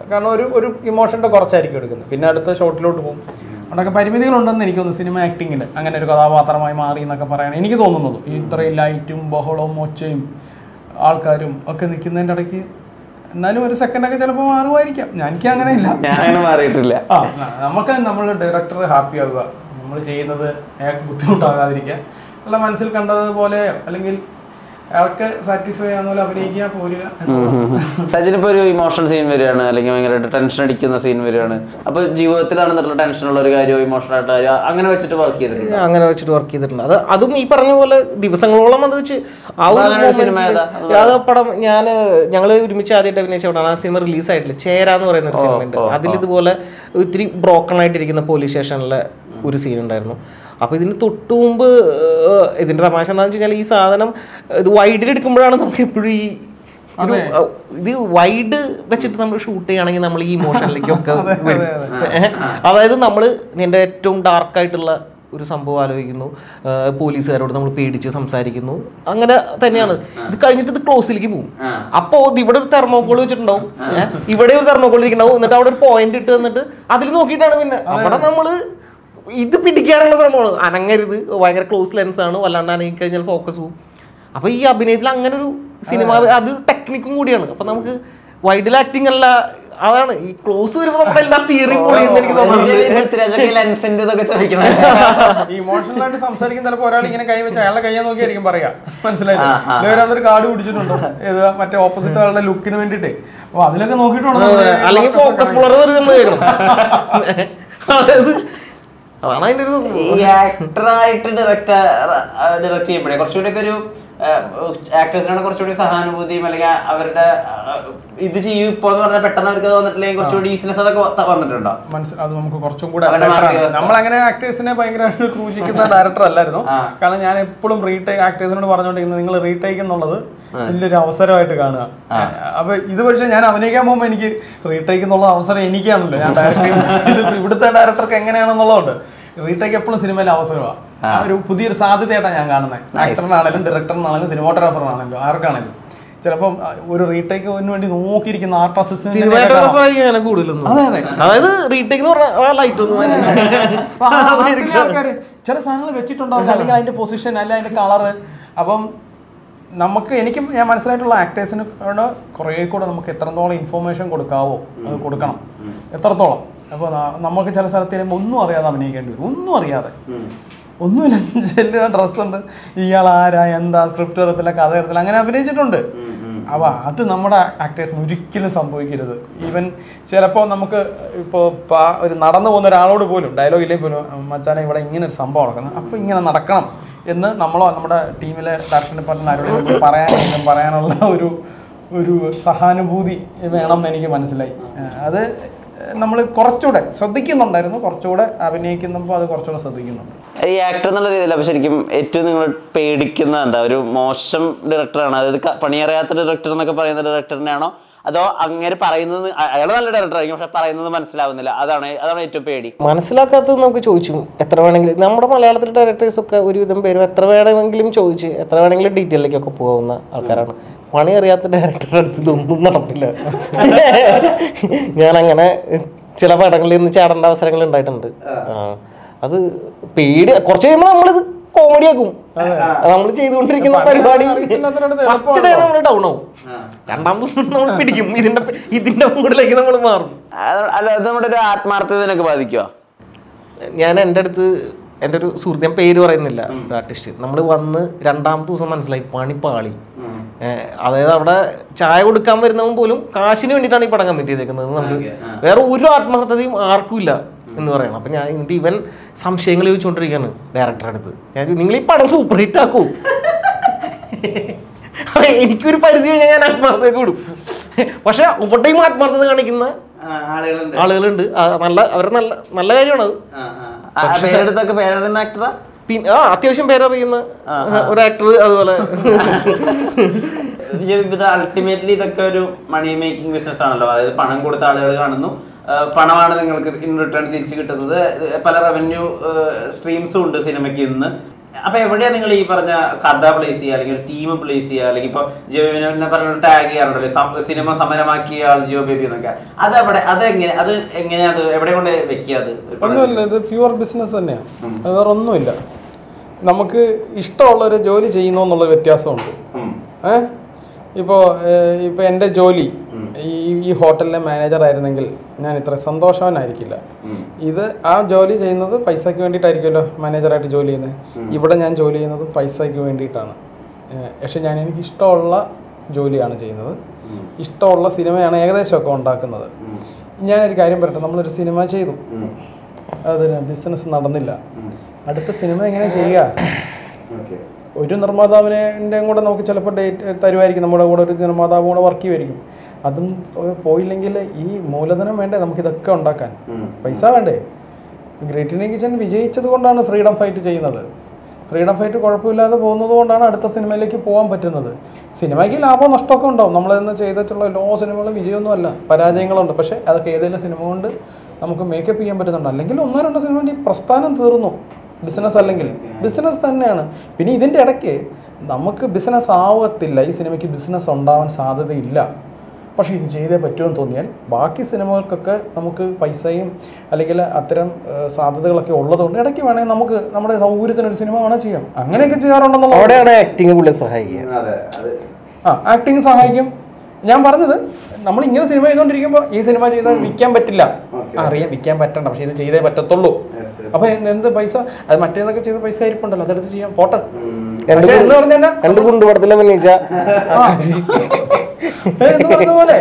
കാരണം ഒരു ഒരു ഇമോഷൻ്റെ കുറച്ചായിരിക്കും എടുക്കുന്നത് പിന്നെ അടുത്ത ഷോട്ടിലോട്ട് പോകും അവിടെയൊക്കെ പരിമിതികളുണ്ടെന്ന് എനിക്ക് തോന്നുന്നു സിനിമ ആക്ടിങ്ങിൽ അങ്ങനെ ഒരു കഥാപാത്രമായി മാറി എന്നൊക്കെ പറയാൻ എനിക്ക് തോന്നുന്നത് ഈ ഇത്രയും ലൈറ്റും ബഹളവും ഒച്ചയും ആൾക്കാരും ഒക്കെ നിൽക്കുന്നതിൻ്റെ ഇടയ്ക്ക് എന്നാലും ഒരു സെക്കൻഡൊക്കെ ചിലപ്പോൾ മാറുമായിരിക്കാം ഞാൻ എനിക്ക് അങ്ങനെ ഇല്ല ഞാൻ അങ്ങനെ മാറിയിട്ടില്ല ആ ന- നമുക്ക് നമ്മൾ ഡയറക്ടർ ഹാപ്പി ആവുക നമ്മൾ ചെയ്യുന്നത് അയാൾക്ക് ബുദ്ധിമുട്ടാകാതിരിക്കുക അല്ല മനസ്സിൽ കണ്ടതുപോലെ അല്ലെങ്കിൽ അയാൾക്ക് സാറ്റിസ്ഫൈ ആവുന്ന പോലെ അഭിനയിക്കുക പോരുക സച്ചിൻ ഇപ്പൊ ഒരു ഇമോഷണൽ സീൻ വരികയാണ് അല്ലെങ്കിൽ ഭയങ്കരമായിട്ട് ടെൻഷൻ അടിക്കുന്ന സീൻ വരികയാണ് അപ്പൊ ജീവിതത്തിലാണെന്നുള്ള ടെൻഷനുള്ള ഒരു കാര്യമോ ഇമോഷണൽ ആയിട്ടുള്ള കാര്യം അങ്ങനെ വെച്ചിട്ട് വർക്ക് ചെയ്തിട്ടുണ്ട് ഞാൻ അങ്ങനെ വെച്ചിട്ട് വർക്ക് ചെയ്തിട്ടുണ്ട് അത് അതും ഈ പറഞ്ഞ പോലെ ദിവസങ്ങളോളം അത് വെച്ച് ആ ഒരു അങ്ങനെ ഒരു moment സിനിമ ഏതാ? ല് അത് പടം ഞാൻ ഞങ്ങൾ ഒരുമിച്ച് ആദ്യമായിട്ട് അഭിനയിച്ച പടമാണ് ആ സിനിമ റിലീസ് ആയിട്ടില്ല ചേര എന്ന് പറയുന്ന ഒരു സിനിമ ഉണ്ട് അതിൽ ഇതുപോലെ ഇത്തിരി ബ്രോക്കൺ ആയിട്ടിരിക്കുന്ന പോലീസ് സ്റ്റേഷനിലെ ഒരു സീൻ ഉണ്ടായിരുന്നു അപ്പൊ ഇതിന് തൊട്ടു മുമ്പ് ഏഹ്, ഇതിന്റെ തമാശ എന്താണെന്ന് വെച്ച് കഴിഞ്ഞാൽ ഈ സാധനം ഇത് വൈഡിൽ എടുക്കുമ്പോഴാണ് നമുക്ക് എപ്പോഴും ഈ ഒരു, അഹ്, ഇത് വൈഡ് വെച്ചിട്ട് നമ്മൾ ഷൂട്ട് ചെയ്യുകയാണെങ്കിൽ നമ്മൾ ഈ ഇമോഷനിലേക്കൊക്കെ വരും ഏഹ്? അതായത് നമ്മൾ നിന്റെ ഏറ്റവും ഡാർക്ക് ആയിട്ടുള്ള ഒരു സംഭവം ആലോചിക്കുന്നു ഏഹ് പോലീസുകാരോട് നമ്മൾ പേടിച്ച് സംസാരിക്കുന്നു അങ്ങനെ തന്നെയാണ് ഇത് കഴിഞ്ഞിട്ട് ഇത് ക്ലോസിലേക്ക് പോകും അപ്പോ ഇത് ഇവിടെ ഒരു തെർമോക്കോൾ വെച്ചിട്ടുണ്ടാവും ഏഹ്? ഇവിടെ ഒരു തെർമോക്കോൾ ഇരിക്കുന്നുണ്ടാവും എന്നിട്ട് അവിടെ ഒരു പോയിന്റ് ഇട്ട് തന്നിട്ട് അതിൽ നോക്കിയിട്ടാണ് പിന്നെ അവിടെ നമ്മള് ഇത് പിടിക്കാനുള്ള ശ്രമമാണ് അനങ്ങരുത് ഭയങ്കര ക്ലോസ് ലെൻസ് ആണ് വല്ലാണ്ട് അനങ്ങി കഴിഞ്ഞാൽ ഫോക്കസ് പോകും അപ്പൊ ഈ അഭിനയത്തിൽ അങ്ങനെ ഒരു സിനിമ അത് ടെക്നിക്കും കൂടിയാണ് അപ്പൊ നമുക്ക് വൈഡിൽ ആക്ടിങ് അല്ല അതാണ് ഈ ക്ലോസ് വരുമ്പോൾ നമുക്ക് എല്ലാം തിയറി പൊളിയെന്ന് എനിക്ക് തോന്നുന്നത് ലെൻസിന്റെ ഇതൊക്കെ ചോദിക്കണം ഈ ഇമോഷണൽ ആയിട്ട് സംസാരിക്കും ചിലപ്പോൾ ഒരാൾ ഇങ്ങനെ കൈ വെച്ച് അയാളുടെ കയ്യെ നോക്കിയായിരിക്കും പറയാ മനസ്സിലായില്ലേ അല്ലെങ്കിൽ ഒരാളൊരു കാർഡ് പിടിച്ചിട്ടുണ്ടോ ഏത് മറ്റേ ഓപ്പോസിറ്റ് ആളുടെ ലുക്കിന് വേണ്ടിയിട്ട് അപ്പൊ അതിലൊക്കെ നോക്കിയിട്ടുണ്ട് നമ്മള് അല്ലെങ്കിൽ ഫോക്കസ് പുളർ കേൾക്കണം അതായത് അതാണ് അതിന്റെ ഒരു ഈ ആക്ടറായിട്ട് ഡയറക്ടർ ഡയറക്ട് ചെയ്യുമ്പോഴേ കുറച്ചുകൂടി ഒക്കെ ഒരു ആക്ടേഴ്സിനാണ് കുറച്ചുകൂടി സഹാനുഭൂതിയും അല്ലെങ്കിൽ അവരുടെ ആ, ഇത് ചെയ്യൂ ഇപ്പൊ എന്ന് പറഞ്ഞാൽ പെട്ടെന്ന് അവർക്ക് തോന്നിട്ടില്ലെങ്കിൽ കുറച്ചുകൂടി ഈസിനെസ് അതൊക്കെ വ- വന്നിട്ടുണ്ടോ മനസ്സിൽ അത് നമുക്ക് കുറച്ചും കൂടെ അവരുടെ better ആണ്. മാനസികാവസ്ഥ. നമ്മളങ്ങനെ ആക്ടേഴ്സിനെ ഭയങ്കരമായിട്ട് ക്രൂശിക്കുന്ന ഡയറക്ടർ അല്ലായിരുന്നു ആ. കാരണം ഞാൻ എപ്പോഴും റീടേക്ക് ആക്ടേഴ്സിനോട് പറഞ്ഞുകൊണ്ടിരിക്കുന്നത് നിങ്ങൾ റീടേക്ക് എന്നുള്ളത് വലിയൊരു അവസരമായിട്ട് കാണുക അപ്പൊ ഇത് പക്ഷേ ഞാൻ അഭിനയിക്കാൻ പോകുമ്പോൾ എനിക്ക് റീടേക്ക് എന്നുള്ള അവസരം എനിക്കാണല്ലോ ഞാൻ ഡയറക്ടർ ഇത് ഇവിടുത്തെ ഡയറക്ടർക്ക് എങ്ങനെയാണെന്നുള്ളതുണ്ട് റീടേക്ക് എപ്പോഴും സിനിമയിലെ അവസരമാണ് ആ ഒരു പുതിയൊരു സാധ്യതയായിട്ടാണ് ഞാൻ കാണുന്നത് ആക്ടറിനാണെങ്കിലും ഡയറക്ടറിനാണെങ്കിലും സിനിമാട്ടോഗ്രാഫറിനാണെങ്കിലും ആർക്കാണെങ്കിലും ചിലപ്പം ആ, ഒരു റീടേക്കിന് വേണ്ടി നോക്കിയിരിക്കുന്ന ആർട്ട് സിനിമാറ്റോഗ്രാഫർ അങ്ങനെ കൂടുതലൊന്നും അതെ അതെ അതായത് റീടേക്ക് എന്ന് പറഞ്ഞാൽ ലൈറ്റ് ഒന്നും അപ്പൊ ആ നാട്ടിലെ ആൾക്കാര് ചില സാധനങ്ങൾ വെച്ചിട്ടുണ്ടാവില്ല അല്ലെങ്കിൽ അതിന്റെ പൊസിഷൻ അല്ല അതിന്റെ കളറ് അപ്പം നമുക്ക് എനിക്ക് ഞാൻ മനസ്സിലായിട്ടുള്ള ആക്ടേഴ്സിന് കുറേ കൂടെ നമുക്ക് എത്രത്തോളം ഇൻഫോർമേഷൻ കൊടുക്കാവോ അത് കൊടുക്കണം എത്രത്തോളം അപ്പോൾ നമുക്ക് ചില സ്ഥലത്ത് ചെല്ലുമ്പോൾ ഒന്നും അറിയാതെ അഭിനയിക്കേണ്ടി വരും ഒന്നും അറിയാതെ ഒന്നുമില്ല ചെല്ലുക ഡ്രസ്സുണ്ട് ഇയാൾ ആരാ എന്താ സ്ക്രിപ്റ്റ് അറിയത്തില്ല കഥ അറിയത്തില്ല അങ്ങനെ അഭിനയിച്ചിട്ടുണ്ട് അപ്പോൾ അത് നമ്മുടെ ആക്ടേഴ്സിന് ഒരിക്കലും സംഭവിക്കരുത് ഈവൻ ചിലപ്പോൾ നമുക്ക് ഇപ്പോൾ ഒരു നടന്നു പോകുന്ന ഒരാളോട് പോലും ഡയലോഗ് ഇല്ലെങ്കിൽ പോലും മച്ചാനെ ഇവിടെ ഇങ്ങനെ ഒരു സംഭവം നടക്കുന്നത് അപ്പോൾ ഇങ്ങനെ നടക്കണം എന്ന് നമ്മളോ നമ്മുടെ ടീമിലെ ഡയറക്ഷൻ ഡിപ്പാർട്ട്മെന്റ് ആരോടും പറയാനെങ്കിലും പറയാനുള്ള ഒരു ഒരു സഹാനുഭൂതി വേണം എന്ന് എനിക്ക് മനസ്സിലായി ഏഹ് അത് നമ്മൾ കുറച്ചുകൂടെ ശ്രദ്ധിക്കുന്നുണ്ടായിരുന്നു കുറച്ചുകൂടെ അഭിനയിക്കുമ്പോൾ അത് കുറച്ചുകൂടെ ശ്രദ്ധിക്കുന്നുണ്ട് ഈ ആക്ടർ എന്നുള്ള രീതിയിൽ അപ്പൊ ശരിക്കും ഏറ്റവും നിങ്ങൾ പേടിക്കുന്ന എന്താ ഒരു മോശം ഡയറക്ടറാണ് അതായത് ക- പണിയറിയാത്ത ഡയറക്ടർ എന്നൊക്കെ പറയുന്ന ഡയറക്ടറിനാണോ അതോ അങ്ങനെ പറയുന്നത് അയാൾ നല്ല ഡയറക്ടർ ആയിരിക്കും പക്ഷെ പറയുന്നത് മനസ്സിലാവുന്നില്ല അതാണ് അതാണ് ഏറ്റവും പേടി മനസ്സിലാക്കാത്തത് നമുക്ക് ചോദിച്ചു എത്ര വേണമെങ്കിലും നമ്മുടെ മലയാളത്തിലെ ഡയറക്ടേഴ്സ് ഒക്കെ ഒരുവിധം പേരും എത്ര വേണമെങ്കിലും ചോദിച്ച് എത്ര വേണമെങ്കിലും ഡീറ്റെയിലേക്കൊക്കെ പോകുന്ന ആൾക്കാരാണ് പണി അറിയാത്ത ഡയറക്ടറുടെ അടുത്ത് ഇതൊന്നും നടപ്പില്ല ഞാൻ അങ്ങനെ ചില പടങ്ങളിൽ നിന്ന് ചാടേണ്ട അവസരങ്ങൾ ഉണ്ടായിട്ടുണ്ട് ആ അത് പേടി കുറച്ച് കഴിയുമ്പോൾ നമ്മളിത് കോമഡി ആക്കും നമ്മൾ ചെയ്തുകൊണ്ടിരിക്കുന്ന പരിപാടി അറിയത്തില്ലാത്തവരുടെ ഫസ്റ്റ് ഡേ നമ്മൾ ഡൗൺ ആവും രണ്ടാമത് നമ്മൾ പിടിക്കും ഇതിന്റെ ഇതിന്റെ മുകളിലേക്ക് നമ്മൾ മാറും അത് അല്ല അത് നമ്മുടെ ഒരു ആത്മാർത്ഥതയൊക്കെ ബാധിക്കുമോ ഞാൻ എൻ്റെ അടുത്ത് എൻ്റെ ഒരു സുഹൃത്ത് ഞാൻ പേര് പറയുന്നില്ല ഒരു ആർട്ടിസ്റ്റ് നമ്മൾ വന്ന് രണ്ടാമത്തെ ദിവസം മനസ്സിലായി പണി പാളി ഏഹ് അതായത് അവിടെ ചായ കൊടുക്കാൻ വരുന്നവൻ പോലും കാശിന് വേണ്ടിയിട്ടാണ് ഈ പടം കമ്മിറ്റ് ചെയ്തേക്കുന്നത് നമ്മൾ വേറെ ഒരു ആത്മാർത്ഥതയും ആർക്കും ഇല്ല എന്ന് പറയണം അപ്പൊ ഞാൻ എന്നിട്ട് ഇവൻ സംശയങ്ങൾ ചോദിച്ചുകൊണ്ടിരിക്കുകയാണ് ഡയറക്ടറുടെ അടുത്ത് ഞാൻ നിങ്ങൾ ഈ പടം സൂപ്പർ ഹിറ്റ് ആക്കൂ അപ്പൊ എനിക്കൊരു പരിധി കഴിഞ്ഞാൽ ഞാൻ ആത്മാർത്ഥതയൊക്കെ വിടും പക്ഷെ ഇവിടെയും ആത്മാർത്ഥത കാണിക്കുന്ന ആളുകളുണ്ട് ആളുകളുണ്ട് ആ, നല്ല അവരെ നല്ല നല്ല കാര്യമാണ് അത് പേരെടുത്തൊക്കെ പേരറിയുന്ന ആക്ടറാ പിന്നെ ആ അത്യാവശ്യം പേരറിയുന്ന ഒരു ആക്ടർ അതുപോലെ അൾട്ടിമേറ്റ്ലി ഇതൊക്കെ ഒരു മണി മേക്കിംഗ് ബിസിനസ് ആണല്ലോ അതായത് പണം കൊടുത്ത ആളുകൾ കാണുന്നു ആ, പണമാണ് നിങ്ങൾക്ക് ഇൻ റിട്ടേൺ തിരിച്ചു കിട്ടുന്നത് ഇത് പല റവന്യൂ സ്ട്രീംസും ഉണ്ട് സിനിമയ്ക്ക് ഇന്ന് അപ്പൊ എവിടെയാ നിങ്ങൾ ഈ പറഞ്ഞ കഥ പ്ലേസ് ചെയ്യുക അല്ലെങ്കിൽ ഒരു തീം പ്ലേസ് ചെയ്യുക അല്ലെങ്കിൽ ഇപ്പൊ ജിയോ ബേബിനെ പറഞ്ഞ ടാഗ് ചെയ്യാറുണ്ടല്ലോ സം- സിനിമ സമരമാക്കിയ ആൾ ജിയോ ബേബി എന്നൊക്കെ അത് എവിടെ അത് എങ്ങനെ അത് എങ്ങനെയാ അത് എവിടെ കൊണ്ട് വെക്കുക അത് ഒന്നുമില്ല ഇത് പ്യുവർ ബിസിനസ് തന്നെയാണ് അത് വേറെ ഒന്നുമില്ല നമുക്ക് ഇഷ്ടമുള്ള ഒരു ജോലി ചെയ്യുന്നു എന്നുള്ള വ്യത്യാസമുണ്ട് ഉം. ഏ ഇപ്പോൾ ഇപ്പോൾ എൻ്റെ ജോലി ഈ ഈ ഹോട്ടലിലെ മാനേജർ ആയിരുന്നെങ്കിൽ ഞാൻ ഇത്ര സന്തോഷവാനായിരിക്കില്ല ഉം. ഇത് ആ ജോലി ചെയ്യുന്നത് പൈസയ്ക്ക് വേണ്ടിയിട്ടായിരിക്കുമല്ലോ മാനേജറായിട്ട് ജോലി ചെയ്യുന്നത് ഇവിടെ ഞാൻ ജോലി ചെയ്യുന്നത് പൈസയ്ക്ക് വേണ്ടിയിട്ടാണ് ഏ, പക്ഷെ ഞാൻ എനിക്ക് ഇഷ്ടമുള്ള ജോലിയാണ് ചെയ്യുന്നത് ഇഷ്ടമുള്ള സിനിമയാണ് ഏകദേശമൊക്കെ ഉണ്ടാക്കുന്നത് ഞാനൊരു കാര്യം പറയട്ടെ നമ്മളൊരു സിനിമ ചെയ്തു ഉം. അതിന് ബിസിനസ് നടന്നില്ല അടുത്ത സിനിമ എങ്ങനെ ചെയ്യുക Okay. ഒരു നിർമ്മാതാവിൻ്റെയും കൂടെ നമുക്ക് ചിലപ്പോൾ ഡേറ്റ് തരുമായിരിക്കും നമ്മുടെ കൂടെ ഒരു നിർമ്മാതാവ് കൂടെ വർക്ക് ചെയ്യുമായിരിക്കും അതും ഏഹ്, പോയില്ലെങ്കിൽ ഈ മൂലധനം വേണ്ടേ നമുക്കിതൊക്കെ ഉണ്ടാക്കാൻ ഉം. പൈസ വേണ്ടേ ഗ്രേറ്റ് ഇന്ത്യൻ കിച്ചൺ വിജയിച്ചത് കൊണ്ടാണ് ഫ്രീഡം ഫൈറ്റ് ചെയ്യുന്നത് ഫ്രീഡം ഫൈറ്റ് കുഴപ്പമില്ലാതെ പോകുന്നത് കൊണ്ടാണ് അടുത്ത സിനിമയിലേക്ക് പോകാൻ പറ്റുന്നത് സിനിമയ്ക്ക് ലാഭം നഷ്ടമൊക്കെ ഉണ്ടാവും നമ്മളിന്ന് ചെയ്തിട്ടുള്ള എല്ലാ സിനിമകളും വിജയമൊന്നുമല്ല പരാജയങ്ങളുണ്ട് പക്ഷേ അതൊക്കെ ഏതെങ്കിലും സിനിമ കൊണ്ട് നമുക്ക് മേക്കപ്പ് ചെയ്യാൻ പറ്റുന്നുണ്ട് അല്ലെങ്കിൽ ഒന്നോ രണ്ടോ സിനിമ കൊണ്ട് ഈ പ്രസ്ഥാനം തീർന്നു ബിസിനസ് അല്ലെങ്കിൽ ബിസിനസ് തന്നെയാണ് പിന്നെ ഇതിൻ്റെ ഇടയ്ക്ക് നമുക്ക് ബിസിനസ് ആവത്തില്ല ഈ സിനിമയ്ക്ക് ബിസിനസ് ഉണ്ടാവാൻ സാധ്യതയില്ല പക്ഷേ ഇത് ചെയ്തേ പറ്റുമെന്ന് തോന്നിയാൽ ബാക്കി സിനിമകൾക്കൊക്കെ നമുക്ക് പൈസയും അല്ലെങ്കിൽ അത്തരം ഏഹ്, സാധ്യതകളൊക്കെ ഉള്ളതുകൊണ്ട് ഇടയ്ക്ക് വേണമെങ്കിൽ നമുക്ക് നമ്മുടെ സൗകര്യത്തിനൊരു സിനിമ വേണേൽ ചെയ്യാം അങ്ങനെയൊക്കെ ചെയ്യാറുണ്ടെന്നുള്ള അവിടെയാണ് ആക്ടിങ് പുള്ളി സഹായിക്കുക അതെ അത് ആ ആക്ടിങ് സഹായിക്കും ഞാൻ പറഞ്ഞത് നമ്മൾ ഇങ്ങനെ സിനിമ ചെയ്തുകൊണ്ടിരിക്കുമ്പോൾ ഈ സിനിമ ചെയ്താൽ വിൽക്കാൻ പറ്റില്ല Okay. അറിയാം വിൽക്കാൻ പറ്റണ്ട പക്ഷേ ഇത് ചെയ്തേ പറ്റത്തുള്ളൂ Yes, yes. അപ്പൊ എന്ത് എന്ത് പൈസ അത് മറ്റേതൊക്കെ ചെയ്ത പൈസ ഇരിപ്പുണ്ടല്ലോ അതെടുത്ത് ചെയ്യാം പോട്ടെ ഉം. രണ്ട് പക്ഷേ എന്ന് പറഞ്ഞാൽ രണ്ട് കുണ്ട് പടത്തിലെ അഭിനയിച്ച എന്ന് പറഞ്ഞ പോലെ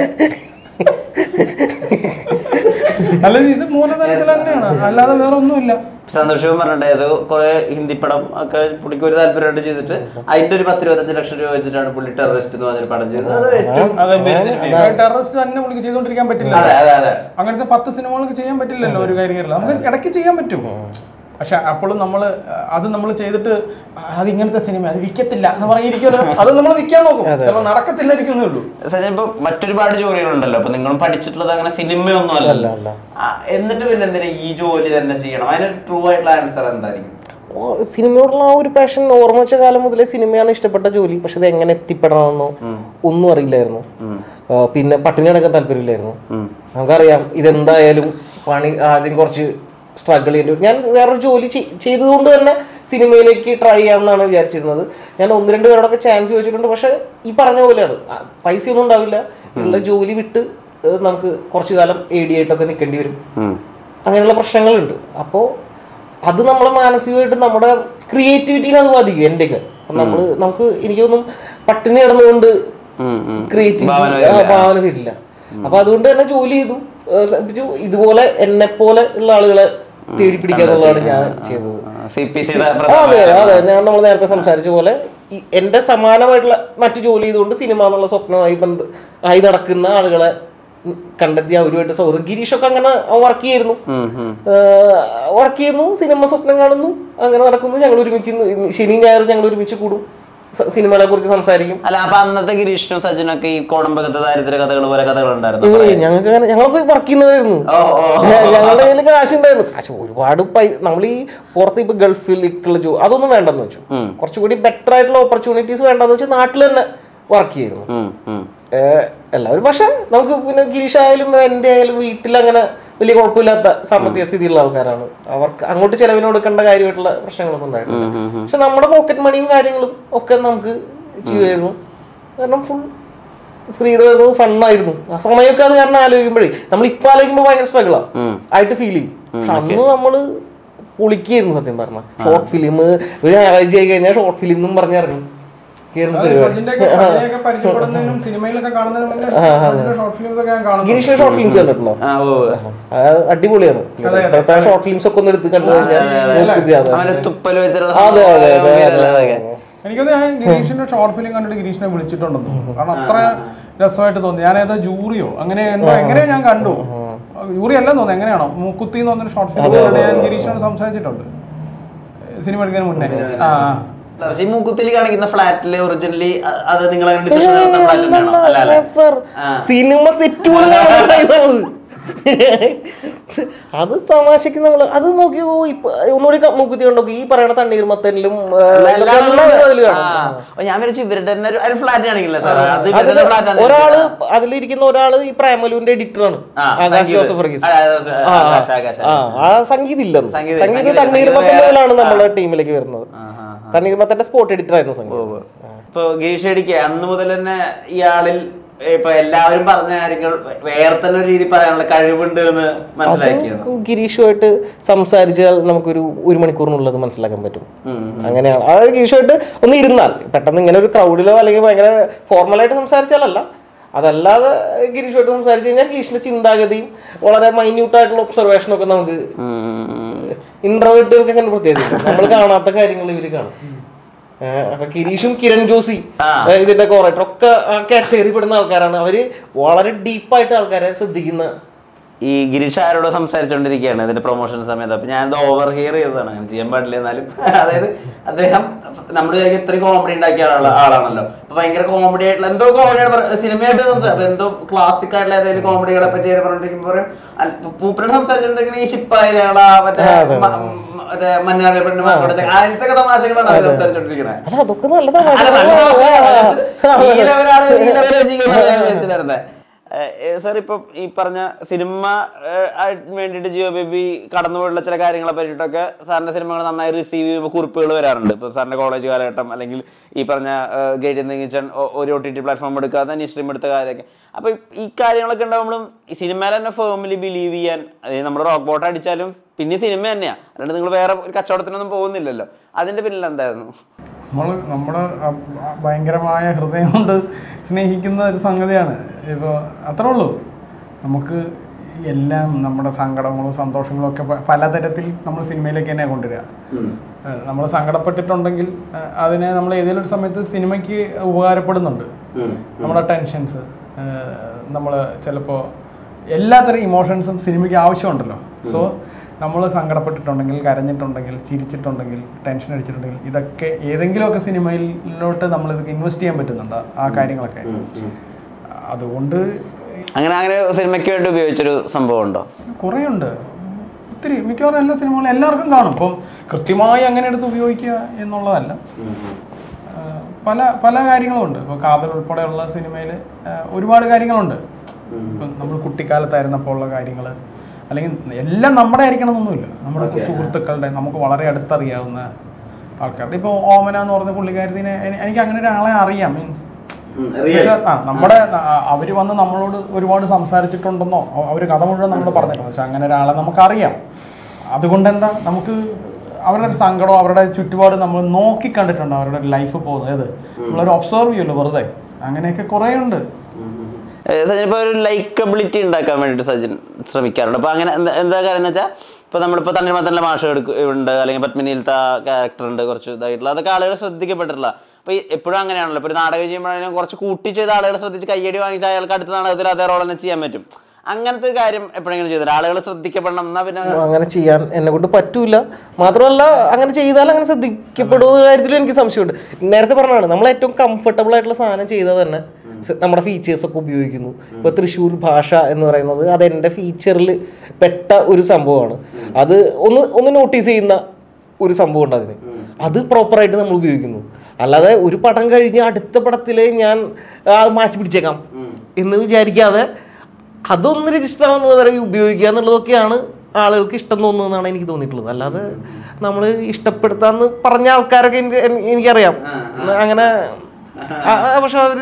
അല്ല ഇത് മൂലധനത്തിൽ തന്നെയാണ് അല്ലാതെ വേറെ ഒന്നുമില്ല സന്തോഷവും പറഞ്ഞിട്ട് അത് കുറെ ഹിന്ദി പടം ഒക്കെ പുള്ളിക്ക് ഒരു താല്പര്യമായിട്ട് ചെയ്തിട്ട് അതിന്റെ ഒരു പത്ത് ഇരുപത്തഞ്ച് ലക്ഷം രൂപ വെച്ചിട്ടാണ് പുള്ളി ടെററിസ്റ്റ് എന്ന് പറഞ്ഞൊരു പടം ചെയ്തത് അത് ഏറ്റവും ടെററിസ്റ്റ് തന്നെ പുള്ളിക്ക് ചെയ്തോണ്ടിരിക്കാൻ പറ്റില്ല അതെ അതെ അതെ അങ്ങനത്തെ പത്ത് സിനിമകൾക്ക് ചെയ്യാൻ പറ്റില്ലല്ലോ ഒരു കരിയറിൽ നമുക്ക് ഇടയ്ക്ക് ചെയ്യാൻ പറ്റും പക്ഷെ അപ്പോഴും നമ്മൾ അത് നമ്മൾ ചെയ്തിട്ട് അത് ഇങ്ങനത്തെ സിനിമ അത് വിൽക്കത്തില്ല എന്ന് പറഞ്ഞിരിക്കുമല്ലോ അത് നമ്മൾ വിൽക്കാൻ നോക്കും ചിലപ്പോൾ നടക്കത്തില്ലായിരിക്കുന്നേ ഉള്ളൂ സച്ചിൻ ഇപ്പൊ മറ്റൊരുപാട് ജോലികളുണ്ടല്ലോ അപ്പൊ നിങ്ങളും പഠിച്ചിട്ടുള്ളത് അങ്ങനെ സിനിമയൊന്നും അല്ല, അല്ലല്ലോ അല്ല. ആ, എന്നിട്ട് പിന്നെ എന്തിനാ ഈ ജോലി തന്നെ ചെയ്യണം അതിനൊരു ട്രൂ ആയിട്ടുള്ള ആൻസർ എന്തായിരിക്കും ഓ, സിനിമയോടുള്ള ആ ഒരു പാഷൻ ഓർമ്മ വെച്ച കാലം മുതലേ സിനിമയാണ് ഇഷ്ടപ്പെട്ട ജോലി പക്ഷെ ഇത് എങ്ങനെ എത്തിപ്പെടണമെന്നോ ഒന്നും അറിയില്ലായിരുന്നു ആ, പിന്നെ പട്ടിണി കിടക്കാൻ താല്പര്യമില്ലായിരുന്നു നമുക്കറിയാം ഇതെന്തായാലും പണി ആദ്യം കുറച്ച് സ്ട്രഗിൾ ചെയ്യേണ്ടി വരും ഞാൻ വേറൊരു ജോലി ചെയ്- ചെയ്തതുകൊണ്ട് തന്നെ സിനിമയിലേക്ക് ട്രൈ ചെയ്യാമെന്നാണ് വിചാരിച്ചിരുന്നത് ഞാൻ ഒന്ന് രണ്ട് പേരോടൊക്കെ ചാൻസ് ചോദിച്ചിട്ടുണ്ട് പക്ഷെ ഈ പറഞ്ഞ പോലെയാണ് ആ, പൈസയൊന്നും ഉണ്ടാവില്ല ഉള്ള ജോലി വിട്ട് ഏ, നമുക്ക് കുറച്ചു കാലം എ ഡി ആയിട്ടൊക്കെ നിൽക്കേണ്ടി വരും അങ്ങനെയുള്ള പ്രശ്നങ്ങളുണ്ട് അപ്പോൾ അത് നമ്മളെ മാനസികമായിട്ട് നമ്മുടെ ക്രിയേറ്റിവിറ്റീനെ അത് ബാധിക്കും എൻ്റെയൊക്കെ അപ്പം നമ്മൾ നമുക്ക് എനിക്കൊന്നും പട്ടിണി കിടന്നുകൊണ്ട് ക്രിയേറ്റിവിറ്റി ഭാവന വരില്ല അപ്പൊ അതുകൊണ്ട് തന്നെ ജോലി ചെയ്തു ഏഹ് ശ്രമിച്ചു. ഇതുപോലെ എന്നെ പോലെ ഉള്ള ആളുകളെ തേടി പിടിക്കുക എന്നുള്ളതാണ് ഞാൻ ചെയ്തത് സി പി സി ആ, അതെ അതെ ഞാൻ നമ്മൾ നേരത്തെ സംസാരിച്ച പോലെ ഈ എന്റെ സമാനമായിട്ടുള്ള മറ്റു ജോലി ചെയ്തുകൊണ്ട് സിനിമ എന്നുള്ള സ്വപ്നമായി ബന്ധ ആയി നടക്കുന്ന ആളുകളെ ഉം കണ്ടെത്തി അവരുമായിട്ട് സൗഹൃദം ഗിരീഷൊക്കെ അങ്ങനെ വർക്ക് ചെയ്യായിരുന്നു വർക്ക് ചെയ്യുന്നു സിനിമ സ്വപ്നം കാണുന്നു അങ്ങനെ നടക്കുന്നു ഞങ്ങൾ ഒരുമിക്കുന്നു ശനി ഞായർ ഞങ്ങൾ ഒരുമിച്ച് കൂടും സ- സിനിമകളെ കുറിച്ച് സംസാരിക്കും അല്ല അപ്പൊ അന്നത്തെ ഗിരീഷിനും സച്ചിനൊക്കെ ഈ കോടമ്പകത്തെ ദാരിദ്ര്യ കഥകൾ പോലെ കഥകൾ ഉണ്ടായിരുന്നു ഏയ് ഞങ്ങൾക്ക് അങ്ങനെ ഞങ്ങളൊക്കെ വർക്ക് ചെയ്യുന്നവരായിരുന്നു ഓ ഓ ഞ- ഞങ്ങളുടെ കയ്യിൽ കാശ് ഉണ്ടായിരുന്നു കാശ് ഒരുപാട് പൈ നമ്മൾ ഈ പുറത്ത് ഇപ്പൊ ഗൾഫിലേക്കുള്ള ജോ അതൊന്നും വേണ്ടെന്ന് വെച്ചു കുറച്ചുകൂടി ബെറ്റർ ആയിട്ടുള്ള ഓപ്പർച്യൂണിറ്റീസ് വേണ്ടെന്ന് വെച്ചാൽ നാട്ടിൽ തന്നെ വർക്ക് ചെയ്യുന്നു ഉം, ഉം. ഏഹ് എല്ലാവരും പക്ഷെ നമുക്ക് പിന്നെ ഗിരീഷ് ആയാലും എൻ്റെ ആയാലും വീട്ടിൽ അങ്ങനെ വലിയ കുഴപ്പമില്ലാത്ത സാമ്പത്തിക സ്ഥിതിയുള്ള ആൾക്കാരാണ് അവർക്ക് അങ്ങോട്ട് ചെലവിന് കൊടുക്കേണ്ട കാര്യമായിട്ടുള്ള പ്രശ്നങ്ങളൊന്നും ഉണ്ടായിട്ടില്ല പക്ഷെ നമ്മുടെ പോക്കറ്റ് മണിയും കാര്യങ്ങളും ഒക്കെ നമുക്ക് ചെയ്യുമായിരുന്നു കാരണം ഫുൾ ഫ്രീഡം ആയിരുന്നു ഫണ്ണായിരുന്നു ആ സമയമൊക്കെ അത് കാരണം ആലോചിക്കുമ്പോഴേ നമ്മൾ ഇപ്പൊ ആലോചിക്കുമ്പോൾ ഭയങ്കര സ്ട്രഗിളാണ് ആയിട്ട് ഫീൽ ചെയ്യും പക്ഷെ അന്ന് നമ്മള് പൊളിക്കായിരുന്നു സത്യം പറഞ്ഞ ഷോർട്ട് ഫിലിം ഒരു ഞായറാഴ്ച ആയി കഴിഞ്ഞാൽ ഷോർട്ട് ഫിലിം എന്നും പറഞ്ഞിറങ്ങും കയറുന്ന പരിപാടി സജിന്റെയൊക്കെ സജിനെയൊക്കെ പരിചയപ്പെടുന്നതിനും സിനിമയിലൊക്കെ കാണുന്നതിനും മുന്നേ സജിന്റെ ഷോർട്ട് ഫിലിംസ് ഒക്കെ ഞാൻ കാണുന്നു ഗിരീഷിന്റെ ഷോർട്ട് ഫിലിംസ് കണ്ടിട്ടുണ്ടോ ആ ഓ അത് അടിപൊളിയാണ് ഇപ്പോഴത്തെ ഷോർട്ട് ഫിലിംസ് ഒക്കെ ഒന്ന് എടുത്ത് കണ്ടു കഴിഞ്ഞാൽ നോക്കിയത് അതെ. അവന്റെ തുപ്പല് വെച്ചിട്ടുള്ള അതെ അതെ അതെ സംഭവം അതെ അതൊക്കെ. എനിക്കത് ഞാൻ ഗിരീഷിന്റെ ഷോർട്ട് ഫിലിം കണ്ടിട്ട് ഗിരീഷിനെ വിളിച്ചിട്ടുണ്ടെന്ന് തോന്നുന്നു കാരണം അത്ര രസമായിട്ട് തോന്നി ഞാൻ ഏതാ ജൂറിയോ അങ്ങനെ എന്തോ എങ്ങനെയോ ഞാൻ കണ്ടു ജൂറി അല്ലെന്ന് തോന്നുന്നു എങ്ങനെയാണോ മൂക്കുത്തി എന്ന് പറഞ്ഞൊരു ഷോർട്ട് ഫിലിം കണ്ടിട്ട് ഞാൻ ഗിരീഷിനോട് സംസാരിച്ചിട്ടുണ്ട് സിനിമ എടുക്കുന്നതിന് മുന്നേ ആ ആ. പക്ഷേ ഈ മൂക്കുത്തിൽ കാണിക്കുന്ന ഫ്ലാറ്റില് ഒറിജിനലി അത് നിങ്ങൾ ഡിസ്കഷൻ നടത്തുന്ന ഫ്ലാറ്റ് തന്നെയാണോ അല്ല അല്ല സിനിമ സെറ്റ് പോലും കാണാൻ കഴിയുന്നത്. അത് തമാശക്ക് നമ്മൾ അത് നോക്കി ഓ, ഇപ്പൊ ഒന്നുകൂടി ക- മൂക്കുത്തി കണ്ടോ ഈ പറയണ തണ്ണീർമത്തനിലും ആ, എല്ലാവരും എല്ലാം അതില് ആ. കാണും അപ്പൊ ഞാൻ വിചാരിച്ചു ഇവരുടെ തന്നെ ഒരു ഫ്ലാറ്റ് കാണിക്കില്ല സാർ അത് അതില് ഇവരുടെ ഫ്ലാറ്റ് ഒരാള് അതിലിരിക്കുന്ന ഒരാള് ഈ പ്രേമലുവിന്റെ എഡിറ്ററാണ് ആ, ആകാശ് സംഗീത്. ജോസഫ് വർഗീസ് ആ, ആ, ആ, ആ, ആകാശ്, ആകാശ്, ആ, ആ സംഗീത് ഇല്ലെന്ന് സംഗീത്, സംഗീത് സംഗീത്, തണ്ണീർമത്തനിലാണ് സംഗീത് നമ്മുടെ ടീമിലേക്ക് വരുന്നത് തണ്ണീർമത്തന്റെ സ്പോട്ട് എഡിറ്റർ ആയിരുന്നു സംഗീത് ഇപ്പൊ ഗിരീഷ് അടിക്ക് അന്ന് മുതൽ തന്നെ ഇയാളിൽ ഇപ്പൊ എല്ലാവരും പറഞ്ഞ കാര്യങ്ങൾ വേറെ തന്നെ ഒരു രീതി പറയാനുള്ള കഴിവുണ്ട് എന്ന് മനസ്സിലാക്കിയത് ഗിരീഷുമായിട്ട് സംസാരിച്ചാൽ നമുക്കൊരു ഒരു മണിക്കൂറിനുള്ളത് മനസ്സിലാക്കാൻ പറ്റും അങ്ങനെയാണ് അതായത് ഗിരീഷുമായിട്ട് ഒന്ന് ഇരുന്നാൽ പെട്ടെന്ന് ഇങ്ങനെ ഒരു ക്രൗഡിലോ അല്ലെങ്കിൽ ഭയങ്കര ഫോർമലായിട്ട് സംസാരിച്ചാലല്ല അതല്ലാതെ ഗിരീഷുമായിട്ട് സംസാരിച്ചു കഴിഞ്ഞാൽ ഗിരീഷിന്റെ ചിന്താഗതിയും വളരെ മൈന്യൂട്ട് ആയിട്ടുള്ള ഒബ്സർവേഷനും ഒക്കെ നമുക്ക് ഇൻട്രോവേർട്ടുകൾക്ക് അങ്ങനെ പ്രത്യേകിച്ച് നമ്മൾ കാണാത്ത കാര്യങ്ങൾ ഇവര് കാണും ഏഹ് അപ്പൊ ഗിരീഷും കിരൺ ജോഷി ഏഹ് ഇതിന്റെ കോറേറ്റർ ഒക്കെ ആ കാറ്റഗറി പെടുന്ന ആൾക്കാരാണ് അവര് വളരെ ഡീപ്പായിട്ട് ആൾക്കാരെ ശ്രദ്ധിക്കുന്ന ഈ ഗിരീഷ് ആരോട് സംസാരിച്ചുകൊണ്ടിരിക്കുകയാണ് ഇതിന്റെ പ്രൊമോഷൻ സമയത്ത് അപ്പൊ ഞാൻ ഓവർ ഹിയർ ചെയ്തതാണ് അങ്ങനെ ചെയ്യാൻ പാടില്ല എന്നാലും അതായത് അദ്ദേഹം നമ്മുടെ വിചാരിക്കും ഇത്രയും കോമഡി ഉണ്ടാക്കിയ ആളാ- ആളാണല്ലോ അപ്പൊ ഭയങ്കര കോമഡി ആയിട്ടുള്ള എന്തോ കോമഡിയാണ് സിനിമയായിട്ട് സംസാ- അപ്പൊ എന്തോ ക്ലാസിക് ആയിട്ടുള്ള ഏതെങ്കിലും കോമഡികളെ പറ്റി പറഞ്ഞിരിക്കുമ്പോൾ പറയും അൽ- പൂപ്പനോട് സംസാരിച്ചിട്ടുണ്ടെങ്കിൽ ഈ ഷിപ്പായാളാ മറ്റേ മ- മറ്റേ മഞ്ഞാറിയ പെണ്ണ് മാക്കോടെ ആദ്യത്തെ തമാശകളാണ് അവർ സംസാരിച്ചോണ്ടിരിക്കുന്നത് അല്ല അതൊക്കെ നല്ല അല്ല, നല്ല തമാശകളാണ്. ഈ ലെവലാണ് ഈ ലെവലിൽ ജീവിക്കുന്നത് ഞാൻ വിചാരിച്ചിട്ടുണ്ടായിരുന്നെ. ഏഹ് സാർ ഇപ്പൊ ഈ പറഞ്ഞ സിനിമ ഏഹ് ആയിട്ട് വേണ്ടിയിട്ട് ജിയോ ബേബി കടന്നുപോയിട്ടുള്ള ചില കാര്യങ്ങളെ പറ്റിയിട്ടൊക്കെ സാറിന്റെ സിനിമകൾ നന്നായി റിസീവ് ചെയ്യുമ്പോൾ കുറിപ്പുകൾ വരാറുണ്ട് ഇപ്പൊ സാറിന്റെ കോളേജ് കാലഘട്ടം അല്ലെങ്കിൽ ഈ പറഞ്ഞ ഗൈഡ് കിച്ചൺ ഒരു ഒ ടി ടി പ്ലാറ്റ്ഫോം എടുക്കാതെ തന്നെ സ്ട്രീം എടുത്ത കാര്യമൊക്കെ അപ്പൊ ഈ കാര്യങ്ങളൊക്കെ ഉണ്ടാകുമ്പോഴും ഈ സിനിമയിൽ തന്നെ ഫേമിലി ബിലീവ് ചെയ്യാൻ അതായത് നമ്മുടെ റോക്ക് ബോട്ട് അടിച്ചാലും പിന്നെ സിനിമ തന്നെയാണ് അല്ലാണ്ട് നിങ്ങൾ വേറെ ഒരു കച്ചവടത്തിനൊന്നും പോകുന്നില്ലല്ലോ അതിന്റെ പിന്നിൽ എന്തായിരുന്നു നമ്മൾ നമ്മുടെ അ- അ- ഭയങ്കരമായ ഹൃദയം കൊണ്ട് സ്നേഹിക്കുന്ന ഒരു സംഗതിയാണ് ഇപ്പോൾ അത്രേ ഉള്ളൂ നമുക്ക് എല്ലാം നമ്മുടെ സങ്കടങ്ങളും സന്തോഷങ്ങളും ഒക്കെ പ- പലതരത്തിൽ നമ്മൾ സിനിമയിലേക്ക് തന്നെ കൊണ്ടുവരിക നമ്മൾ സങ്കടപ്പെട്ടിട്ടുണ്ടെങ്കിൽ അഹ് അതിനെ നമ്മൾ ഏതെങ്കിലും ഒരു സമയത്ത് സിനിമയ്ക്ക് ഉപകാരപ്പെടുന്നുണ്ട് നമ്മുടെ ടെൻഷൻസ് നമ്മൾ ചിലപ്പോൾ എല്ലാത്തരം ഇമോഷൻസും സിനിമയ്ക്ക് ആവശ്യമുണ്ടല്ലോ സോ നമ്മൾ സങ്കടപ്പെട്ടിട്ടുണ്ടെങ്കിൽ കരഞ്ഞിട്ടുണ്ടെങ്കിൽ ചിരിച്ചിട്ടുണ്ടെങ്കിൽ ടെൻഷൻ അടിച്ചിട്ടുണ്ടെങ്കിൽ ഇതൊക്കെ ഏതെങ്കിലുമൊക്കെ സിനിമയിലോട്ട് നമ്മൾ ഇതൊക്കെ ഇൻവെസ്റ്റ് ചെയ്യാൻ പറ്റുന്നുണ്ട് ആ കാര്യങ്ങളൊക്കെ അതുകൊണ്ട് അങ്ങനെ അങ്ങനെ സിനിമയ്ക്ക് വേണ്ടി ഉപയോഗിച്ചൊരു സംഭവം ഉണ്ടോ കുറേ ഉണ്ട് ഒത്തിരി മിക്കവാറും എല്ലാ സിനിമകളും എല്ലാവർക്കും കാണും ഇപ്പം കൃത്യമായി അങ്ങനെ എടുത്ത് ഉപയോഗിക്കുക എന്നുള്ളതല്ല ആ, പല പല കാര്യങ്ങളുമുണ്ട് ഇപ്പോൾ കാതൽ ഉൾപ്പെടെയുള്ള സിനിമയിൽ ഒരുപാട് കാര്യങ്ങളുണ്ട് ഇപ്പം നമ്മൾ കുട്ടിക്കാലത്തായിരുന്നപ്പോൾ ഉള്ള കാര്യങ്ങൾ അല്ലെങ്കിൽ എല്ലാം നമ്മുടെ ആയിരിക്കണം എന്നൊന്നുമില്ല നമ്മുടെ സുഹൃത്തുക്കളുടെ നമുക്ക് വളരെ അടുത്തറിയാവുന്ന ആൾക്കാരുടെ ഇപ്പോൾ ഓമന എന്ന് പറഞ്ഞ പുള്ളിക്കാരത്തിനെ എനി- എനിക്ക് അങ്ങനെ ഒരാളെ അറിയാം മീൻസ് പക്ഷെ, ആ നമ്മുടെ ആ, അവര് വന്ന് നമ്മളോട് ഒരുപാട് സംസാരിച്ചിട്ടുണ്ടെന്നോ അവ- അവര് കഥ മുഴുവൻ നമ്മൾ പറഞ്ഞിട്ടുണ്ട് പക്ഷെ അങ്ങനെ ഒരാളെ നമുക്കറിയാം അതുകൊണ്ട് എന്താ നമുക്ക് അവരുടെ ഒരു സങ്കടം അവരുടെ ചുറ്റുപാട് നമ്മൾ നോക്കി കണ്ടിട്ടുണ്ട് അവരുടെ ലൈഫ് പോകുന്നത് ഏത് നമ്മളൊരു ഒബ്സർവ് ചെയ്യുമല്ലോ വെറുതെ അങ്ങനെയൊക്കെ കുറേ ഉണ്ട് ഏഹ് സജിൻ ഇപ്പോൾ ഒരു ലൈക്കബിലിറ്റി ഉണ്ടാക്കാൻ വേണ്ടിയിട്ട് സജിൻ ശ്രമിക്കാറുണ്ട് അപ്പോൾ അങ്ങനെ എന്താ എന്താ കാര്യം എന്ന് വെച്ചാൽ ഇപ്പോൾ നമ്മളിപ്പോൾ തണ്ണിമത്തനിലെ മാഷ ഉണ്ട് അല്ലെങ്കിൽ പത്മിനിയിലത്തെ ക്യാരക്ടർ ഉണ്ട് കുറച്ച് ഇതായിട്ടുള്ള അതൊക്കെ ആളുകൾ ശ്രദ്ധിക്കപ്പെട്ടിട്ടില്ല അപ്പോൾ ഈ എപ്പോഴും അങ്ങനെയാണല്ലോ ഇപ്പോൾ ഒരു നാടകം ചെയ്യുമ്പോഴാണെങ്കിലും കുറച്ച് കൂട്ടി ചെയ്ത ആളുകൾ ശ്രദ്ധിച്ച് കയ്യടി വാങ്ങിച്ച അയാൾക്ക് അടുത്ത നാടകത്തിൽ അതേ റോൾ തന്നെ ചെയ്യാൻ പറ്റും അങ്ങനത്തെ ഒരു കാര്യം എപ്പോഴെങ്കിലും ചെയ്തില്ല ആളുകൾ ശ്രദ്ധിക്കപ്പെടണം എന്നാൽ പിന്നെ അങ്ങനെ ചെയ്യാൻ എന്നെ കൊണ്ട് പറ്റൂല മാത്രമല്ല അങ്ങനെ ചെയ്താൽ അങ്ങനെ ശ്രദ്ധിക്കപ്പെടുന്ന കാര്യത്തിലും എനിക്ക് സംശയമുണ്ട് നേരത്തെ പറഞ്ഞാണ് നമ്മൾ ഏറ്റവും കംഫർട്ടബിൾ ആയിട്ടുള്ള സാധനം ചെയ്താൽ തന്നെ സ- നമ്മുടെ ഫീച്ചേഴ്സ് ഒക്കെ ഉപയോഗിക്കുന്നു ഇപ്പൊ തൃശ്ശൂർ ഭാഷ എന്ന് പറയുന്നത് അത് എൻ്റെ ഫീച്ചറിൽ പെട്ട ഒരു സംഭവമാണ് അത് ഒന്ന് ഒന്ന് നോട്ടീസ് ചെയ്യുന്ന ഒരു സംഭവം ഉണ്ട് അതിന് അത് പ്രോപ്പറായിട്ട് നമ്മൾ ഉപയോഗിക്കുന്നു അല്ലാതെ ഒരു പടം കഴിഞ്ഞ് അടുത്ത പടത്തിൽ ഞാൻ ആ, അത് മാറ്റി പിടിച്ചേക്കാം എന്ന് വിചാരിക്കാതെ അതൊന്ന് രജിസ്റ്റർ ആവുന്നത് വരെ ഉപയോഗിക്കുക എന്നുള്ളതൊക്കെയാണ് ആളുകൾക്ക് ഇഷ്ടം തോന്നുന്നതാണ് എനിക്ക് തോന്നിയിട്ടുള്ളത് അല്ലാതെ നമ്മൾ ഇഷ്ടപ്പെടുത്താന്ന് പറഞ്ഞ ആൾക്കാരൊക്കെ എനിക്ക് എനി- എനിക്കറിയാം അങ്ങനെ ആ- ആ, പക്ഷെ അവര്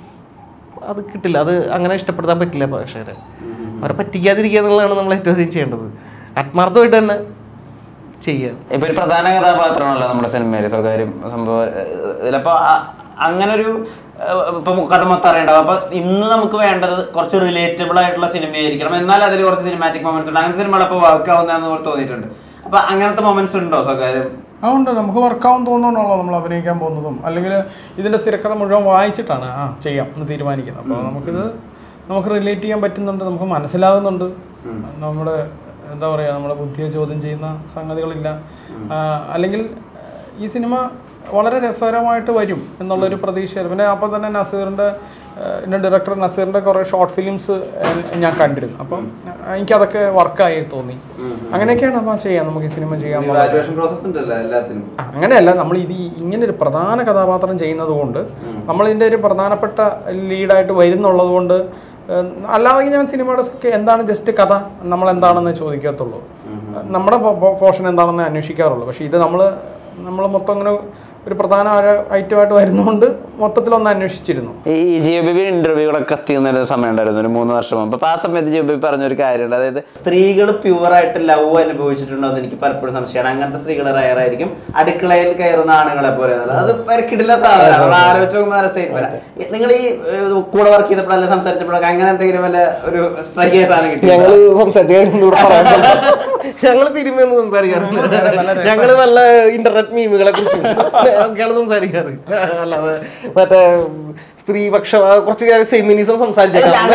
അത് കിട്ടില്ല അത് അങ്ങനെ ഇഷ്ടപ്പെടുത്താൻ പറ്റില്ല പക്ഷേ അവരെ പറ്റിക്കാതിരിക്കുക എന്നുള്ളതാണ് നമ്മൾ ഏറ്റവും അധികം ചെയ്യേണ്ടത് ആത്മാർത്ഥമായിട്ട് തന്നെ ചെയ്യുക ഇപ്പൊ ഒരു പ്രധാന കഥാപാത്രമാണല്ലോ നമ്മുടെ സിനിമയിൽ സ്വകാര്യം സംഭവം ഏഹ് ഇതിലപ്പോ ആ- അങ്ങനൊരു ഏഹ് ഇപ്പൊ കഥ മൊത്തം അറിയണ്ടാവും അപ്പൊ ഇന്ന് നമുക്ക് വേണ്ടത് കുറച്ച് റിലേറ്റബിൾ ആയിട്ടുള്ള സിനിമയായിരിക്കണം എന്നാൽ അതിൽ കുറച്ച് സിനിമാറ്റിക് മൊമെന്റ്സ് ഉണ്ട് അങ്ങനെ സിനിമകളപ്പോൾ വർക്ക് ആവുന്നതെന്ന് തോന്നിയിട്ടുണ്ട് അപ്പൊ അങ്ങനത്തെ മൊമെന്റ്സ് ഉണ്ടോ സ്വകാര്യം അതുകൊണ്ട് നമുക്ക് വർക്കാവും തോന്നുന്നുണ്ടല്ലോ നമ്മൾ അഭിനയിക്കാൻ പോകുന്നതും അല്ലെങ്കിൽ ഇതിന്റെ സ്ഥിരക്കഥ മുഴുവൻ വായിച്ചിട്ടാണ് ആ ചെയ്യാം എന്ന് തീരുമാനിക്കുന്നത് അപ്പോൾ നമുക്കിത് നമുക്ക് റിലേറ്റ് ചെയ്യാൻ പറ്റുന്നുണ്ട് നമുക്ക് മനസ്സിലാകുന്നുണ്ട് നമ്മുടെ എന്താ പറയുക നമ്മുടെ ബുദ്ധിയെ ചോദ്യം ചെയ്യുന്ന സംഗതികളില്ല ആ, അല്ലെങ്കിൽ ഈ സിനിമ വളരെ രസകരമായിട്ട് വരും എന്നുള്ളൊരു പ്രതീക്ഷയായിരുന്നു പിന്നെ അപ്പം തന്നെ നസീറിൻ്റെ എൻ്റെ ഡയറക്ടർ നസീറിൻ്റെ കുറേ ഷോർട്ട് ഫിലിംസ് ഞാൻ കണ്ടിരുന്നു അപ്പം എനിക്കതൊക്കെ വർക്കായി തോന്നി അങ്ങനെയൊക്കെയാണ് അപ്പോൾ ചെയ്യാം നമുക്ക് ഈ സിനിമ ചെയ്യാൻ ഇവാലുവേഷൻ പ്രോസസ് ഉണ്ടല്ലോ എല്ലാത്തിനും അങ്ങനെയല്ല നമ്മൾ ഇത് ഈ- ഇങ്ങനെ ഒരു പ്രധാന കഥാപാത്രം ചെയ്യുന്നത് കൊണ്ട് നമ്മൾ ഇതിൻ്റെ ഒരു പ്രധാനപ്പെട്ട ലീഡായിട്ട് വരുന്നുള്ളത് കൊണ്ട് ഏഹ്, അല്ലാതെ ഞാൻ സിനിമയുടെ ഒക്കെ എന്താണ് ജസ്റ്റ് കഥ നമ്മൾ എന്താണെന്ന് ചോദിക്കത്തുള്ളൂ നമ്മുടെ പോർഷൻ എന്താണെന്ന് അന്വേഷിക്കാറുള്ളൂ പക്ഷേ ഇത് നമ്മൾ നമ്മൾ മൊത്തം ഇങ്ങനെ ഒരു പ്രധാന ഐറ്റമായിട്ട് വരുന്നതുകൊണ്ട് മൊത്തത്തിലൊന്ന് അന്വേഷിച്ചിരുന്നു ഈ ജിയോ ബേബി ഇന്റർവ്യൂകളൊക്കെ കത്തിയുന്ന ഒരു സമയം ഉണ്ടായിരുന്നു ഒരു മൂന്ന് വർഷം മുമ്പ് അപ്പൊ ആ സമയത്ത് ജിയോ ബേബി പറഞ്ഞൊരു കാര്യമുണ്ട് അതായത് സ്ത്രീകൾ പ്യുവറായിട്ട് ലവ് അനുഭവിച്ചിട്ടുണ്ടോ എന്ന് എനിക്ക് പലപ്പോഴും സംശയമാണ് അങ്ങനത്തെ സ്ത്രീകൾ റയറായിരിക്കും അടുക്കളയിൽ കയറുന്ന ആണുങ്ങളെ പോലെ എന്നുള്ളത്. അത് വരക്കിടില്ല സാധനമാണ് ആലോചിച്ച് നോക്കുമ്പോൾ നല്ല സ്റ്റേറ്റ്മെന്റ് നിങ്ങൾ ഈ ഏഹ്, കൂടെ വർക്ക് ചെയ്തപ്പോഴല്ല സംസാരിച്ചപ്പോഴൊക്കെ അങ്ങനെ എന്തെങ്കിലും വല്ല ഒരു സ്ട്രൈക്ക് ചെയ്ത സാധനം കിട്ടി ഞങ്ങള് സംസാരിച്ച കാര്യം ഇവിടെ പറയാൻ പോകുന്നു. ഞങ്ങള് സിനിമയൊന്നും സംസാരിക്കാറില്ല ഞങ്ങള് നല്ല ഇന്റർനെറ്റ് മീമുകളെ കുറിച്ച് ഒക്കെയാണ് സംസാരിക്കാറ് അല്ലാതെ മറ്റേ സ്ത്രീപക്ഷ കുറച്ച് കാര്യം ഫെമിനിസം സംസാരിച്ചേക്കാം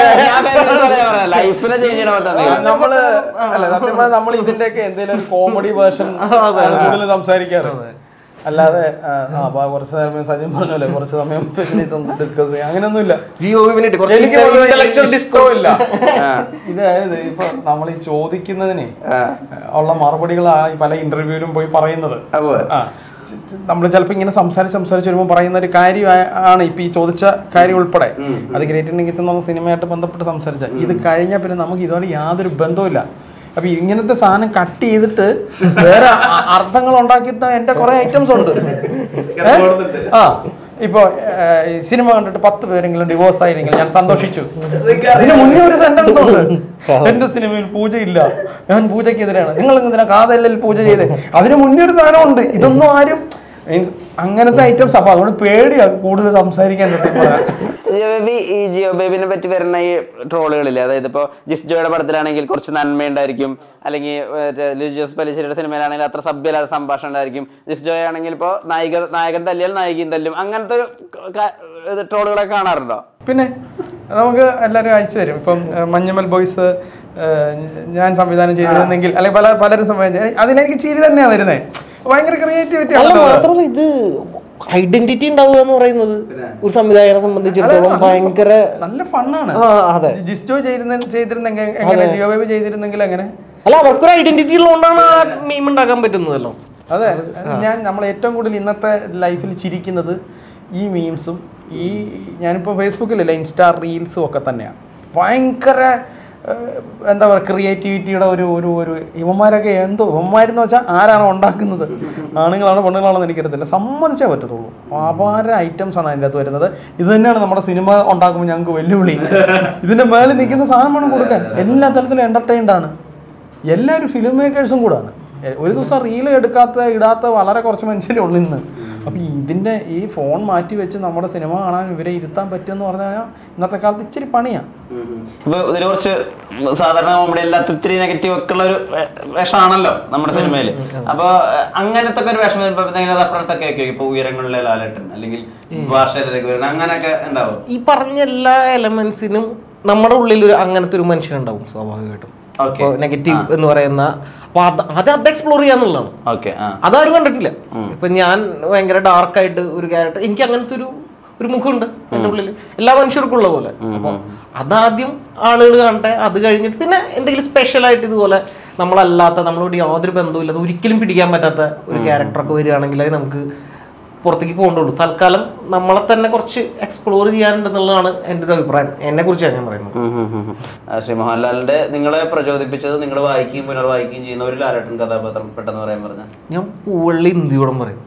ലൈഫിനെ ചേഞ്ച് ചെയ്യണ പോലത്തെ എന്തെങ്കിലും. നമ്മള് അല്ല സത്യം പറഞ്ഞാൽ നമ്മൾ ഇതിന്റെയൊക്കെ എന്തെങ്കിലും ഒരു കോമഡി വേർഷൻ കൂടുതൽ സംസാരിക്കാറ് അല്ലാതെ ആ, ആ, അപ്പൊ കുറച്ച് സമയം സജിൻ പറഞ്ഞല്ലേ കുറച്ച് സമയം ഫെമിനിസം ഡിസ്കസ് ചെയ്യാം അങ്ങനെയൊന്നുമില്ല ജിയോ വിനിട്ട് എനിക്ക് പൊതുവെ ഇന്റലക്ച്വൽ ഇഷ്ടമില്ല. ഡിസ്കോസ് ഇതായത് ഇപ്പൊ നമ്മൾ ഈ ചോദിക്കുന്നതിനെ ഉള്ള മറുപടികൾ പല ഇന്റർവ്യൂവിലും പോയി പറയുന്നത് അപ്പൊ നമ്മൾ ചിലപ്പോൾ ഇങ്ങനെ സംസാരിച്ച് സംസാരിച്ച് വരുമ്പോൾ പറയുന്ന ഒരു കാര്യം ആണ് ഇപ്പൊ ഈ ചോദിച്ച കാര്യം ഉൾപ്പെടെ അത് ഗ്രേറ്റ് ഇന്ത്യൻ കിച്ചൻ എന്നുള്ള സിനിമയായിട്ട് ബന്ധപ്പെട്ട് സംസാരിച്ച ഇത് കഴിഞ്ഞാൽ പിന്നെ നമുക്ക് ഇതോടെ യാതൊരു ബന്ധവുമില്ല അപ്പൊ ഇങ്ങനത്തെ സാധനം കട്ട് ചെയ്തിട്ട് വേറെ അ- അർത്ഥങ്ങൾ ഉണ്ടാക്കിയിട്ട് എന്റെ കുറെ ഐറ്റംസ് ഉണ്ട് ഏ? ആ ഇപ്പൊ ഏഹ്, ഈ സിനിമ കണ്ടിട്ട് പത്ത് പേരെങ്കിലും ഡിവോഴ്സ് ആയില്ലെങ്കിൽ ഞാൻ സന്തോഷിച്ചു അതിന് മുന്നേ ഒരു സെന്റൻസ് ഉണ്ട് എന്റെ സിനിമയിൽ പൂജയില്ല ഞാൻ പൂജയ്ക്കെതിരാണ് നിങ്ങൾ എന്തിനാ കാതല്ലൽ പൂജ ചെയ്തേ അതിന് മുന്നേ ഒരു സാധനമുണ്ട് ഇതൊന്നും ആരും മീൻസ് അങ്ങനത്തെ ഐറ്റംസ് അപ്പൊ അതുകൊണ്ട് പേടിയാ കൂടുതൽ സംസാരിക്കാൻ സത്യം പറയാൻ. ജിയോ ബേബി ഈ ജിയോ ബേബിനെ പറ്റി വരുന്ന ഈ ട്രോളുകളില്ലേ അതായത് ഇപ്പോൾ ജിസ് ജോയുടെ പടത്തിലാണെങ്കിൽ കുറച്ച് നന്മയുണ്ടായിരിക്കും അല്ലെങ്കിൽ മറ്റേ ലിജോസ് പലിശ്ശേരിയുടെ സിനിമയിലാണെങ്കിൽ അത്ര സഭ്യലാത്ത സംഭാഷണം ഉണ്ടായിരിക്കും ജിസ് ജോയ് ആണെങ്കിൽ ഇപ്പോൾ നായിക നായകൻ തല്ലിയാൽ നായികയും തല്ലും അങ്ങനത്തെ ഒരു ക- ഇത് ട്രോളുകളൊക്കെ കാണാറുണ്ടോ പിന്നെ നമുക്ക് എല്ലാവരും അയച്ചു തരും ഇപ്പം ഏഹ്, മഞ്ഞമ്മൽ ബോയ്സ് ഏഹ്, ഞാൻ സംവിധാനം ചെയ്തിരുന്നെങ്കിൽ അല്ലെങ്കിൽ പല പലരും സംവിധാനം ചെയ്ത- അതിലെനിക്ക് ചിരി തന്നെയാണ് വരുന്നത് ഭയങ്കര ക്രിയേറ്റിവിറ്റി അല്ല മാത്രമല്ല ഇത് ഐഡന്റിറ്റി ഉണ്ടാവുക എന്ന് പറയുന്നത് ഒരു സംവിധായകനെ സംബന്ധിച്ചിടത്തോളം ഭയങ്കര നല്ല ഫണ്ണാണ് ആ അതെ ജിസ്റ്റോ ചെയ്തിരുന്ന ചെയ്തിരുന്നെങ്കിൽ എങ്ങനെ ജിയോ ബേബി ചെയ്തിരുന്നെങ്കിൽ എങ്ങനെ അല്ല അവർക്കൊരു ഐഡന്റിറ്റി ഉള്ളതുകൊണ്ടാണ് ആ മീം ഉണ്ടാക്കാൻ പറ്റുന്നതല്ലോ അതെ ഞാൻ നമ്മൾ ഏറ്റവും കൂടുതൽ ഇന്നത്തെ ലൈഫിൽ ചിരിക്കുന്നത് ഈ മീംസും ഈ ഞാനിപ്പോൾ ഫേസ്ബുക്കിലല്ല ഇൻസ്റ്റാ റീൽസും ഒക്കെ തന്നെയാണ് ഭയങ്കര ഏഹ്, എന്താ പറയുക ക്രിയേറ്റിവിറ്റിയുടെ ഒരു ഒരു ഒരു ഇവന്മാരൊക്കെ എന്തോ ഇവന്മാരെന്ന് വെച്ചാൽ ആരാണോ ഉണ്ടാക്കുന്നത് ആണുങ്ങളാണോ പെണ്ണുങ്ങളാണോ എന്ന് എനിക്കറിയത്തില്ല സമ്മതിച്ചേ പറ്റത്തുള്ളൂ അപാര ഐറ്റംസ് ആണ് അതിൻ്റെ അകത്ത് വരുന്നത് ഇത് തന്നെയാണ് നമ്മുടെ സിനിമ ഉണ്ടാക്കുമ്പോൾ ഞങ്ങൾക്ക് വെല്ലുവിളി ഇതിൻ്റെ മേളിൽ നിൽക്കുന്ന സാധനം വേണം കൊടുക്കാൻ എല്ലാ തരത്തിലും എൻ്റർടൈൻഡ് ആണ് എല്ലാവരും ഫിലിം മേക്കേഴ്സും കൂടാണ് എ- ഒരു ദിവസം റീൽ എടുക്കാത്ത ഇടാത്ത വളരെ കുറച്ച് മനുഷ്യരേ ഉള്ളൂ ഇന്ന് അപ്പോൾ ഇതിൻ്റെ ഈ ഫോൺ മാറ്റി വെച്ച് നമ്മുടെ സിനിമ കാണാൻ ഇവരെ ഇരുത്താൻ പറ്റുമെന്ന് പറഞ്ഞാൽ ഇന്നത്തെ കാലത്ത് ഇച്ചിരി പണിയാണ് ഇപ്പൊ ഇതിൽ കുറച്ച് സാധാരണ നമ്മുടെ എല്ലാത്ത ഇത്തിരി നെഗറ്റീവ് ഒക്കെ ഉള്ള ഒരു വേ- വേഷമാണല്ലോ നമ്മുടെ സിനിമയിൽ അപ്പൊ ഏഹ്, അങ്ങനത്തെ ഒക്കെ ഒരു വേഷം വരുമ്പോ എന്തെങ്കിലും റെഫറൻസ് ഒക്കെ വെക്കും ഇപ്പൊ ഉയരങ്ങളിലെ ലാലേട്ടൻ അല്ലെങ്കിൽ ഭാഷയിലെ രഘുവരൻ അങ്ങനെയൊക്കെ ഉണ്ടാവും ഈ പറഞ്ഞ എല്ലാ എലമെന്റ്സിനും നമ്മുടെ ഉള്ളിൽ ഒരു അങ്ങനത്തെ ഒരു മനുഷ്യനുണ്ടാവും സ്വാഭാവികമായിട്ടും ഓക്കെ നെഗറ്റീവ് എന്ന് പറയുന്ന അപ്പൊ അത് അത് അത് എക്സ്പ്ലോർ ചെയ്യാന്നുള്ളതാണ് ഓക്കെ ആ അതാരും കണ്ടിട്ടില്ല ഇപ്പൊ ഞാൻ ഭയങ്കര ഡാർക്കായിട്ട് ഒരു ക്യാരക്ടർ എനിക്ക് അങ്ങനത്തെ ഒരു ഒരു മുഖമുണ്ട് എൻ്റെ ഉള്ളിൽ എല്ലാ മനുഷ്യർക്കും ഉള്ള പോലെ അപ്പൊ അതാദ്യം ആളുകൾ കാണട്ടെ അത് കഴിഞ്ഞിട്ട് പിന്നെ എന്തെങ്കിലും സ്പെഷ്യൽ ആയിട്ട് ഇതുപോലെ നമ്മളല്ലാത്ത നമ്മളോട് യാതൊരു ബന്ധവുമില്ലാതെ ഒരിക്കലും പിടിക്കാൻ പറ്റാത്ത ഒരു ക്യാരക്ടറൊക്കെ വരികയാണെങ്കിൽ അത് നമുക്ക് പുറത്തേക്ക് പോകണ്ടുള്ളൂ തൽക്കാലം നമ്മളെ തന്നെ കുറച്ച് എക്സ്പ്ലോർ ചെയ്യാനുണ്ടെന്നുള്ളതാണ് എൻ്റെ ഒരു അഭിപ്രായം എന്നെ കുറിച്ചാണ് ഞാൻ പറയുന്നത് ഉം ഉം ഉം ഉം. ആ, ശ്രീ മോഹൻലാലിന്റെ നിങ്ങളെ പ്രചോദിപ്പിച്ചത് നിങ്ങൾ വായിക്കുകയും പുനർവായിക്കുകയും ചെയ്യുന്ന ഒരു ലാലേട്ടൻ കഥാപാത്രം പെട്ടെന്ന് പറയാൻ പറഞ്ഞ ഞാൻ പൂവള്ളി ഇന്ത്യയോടും പറയും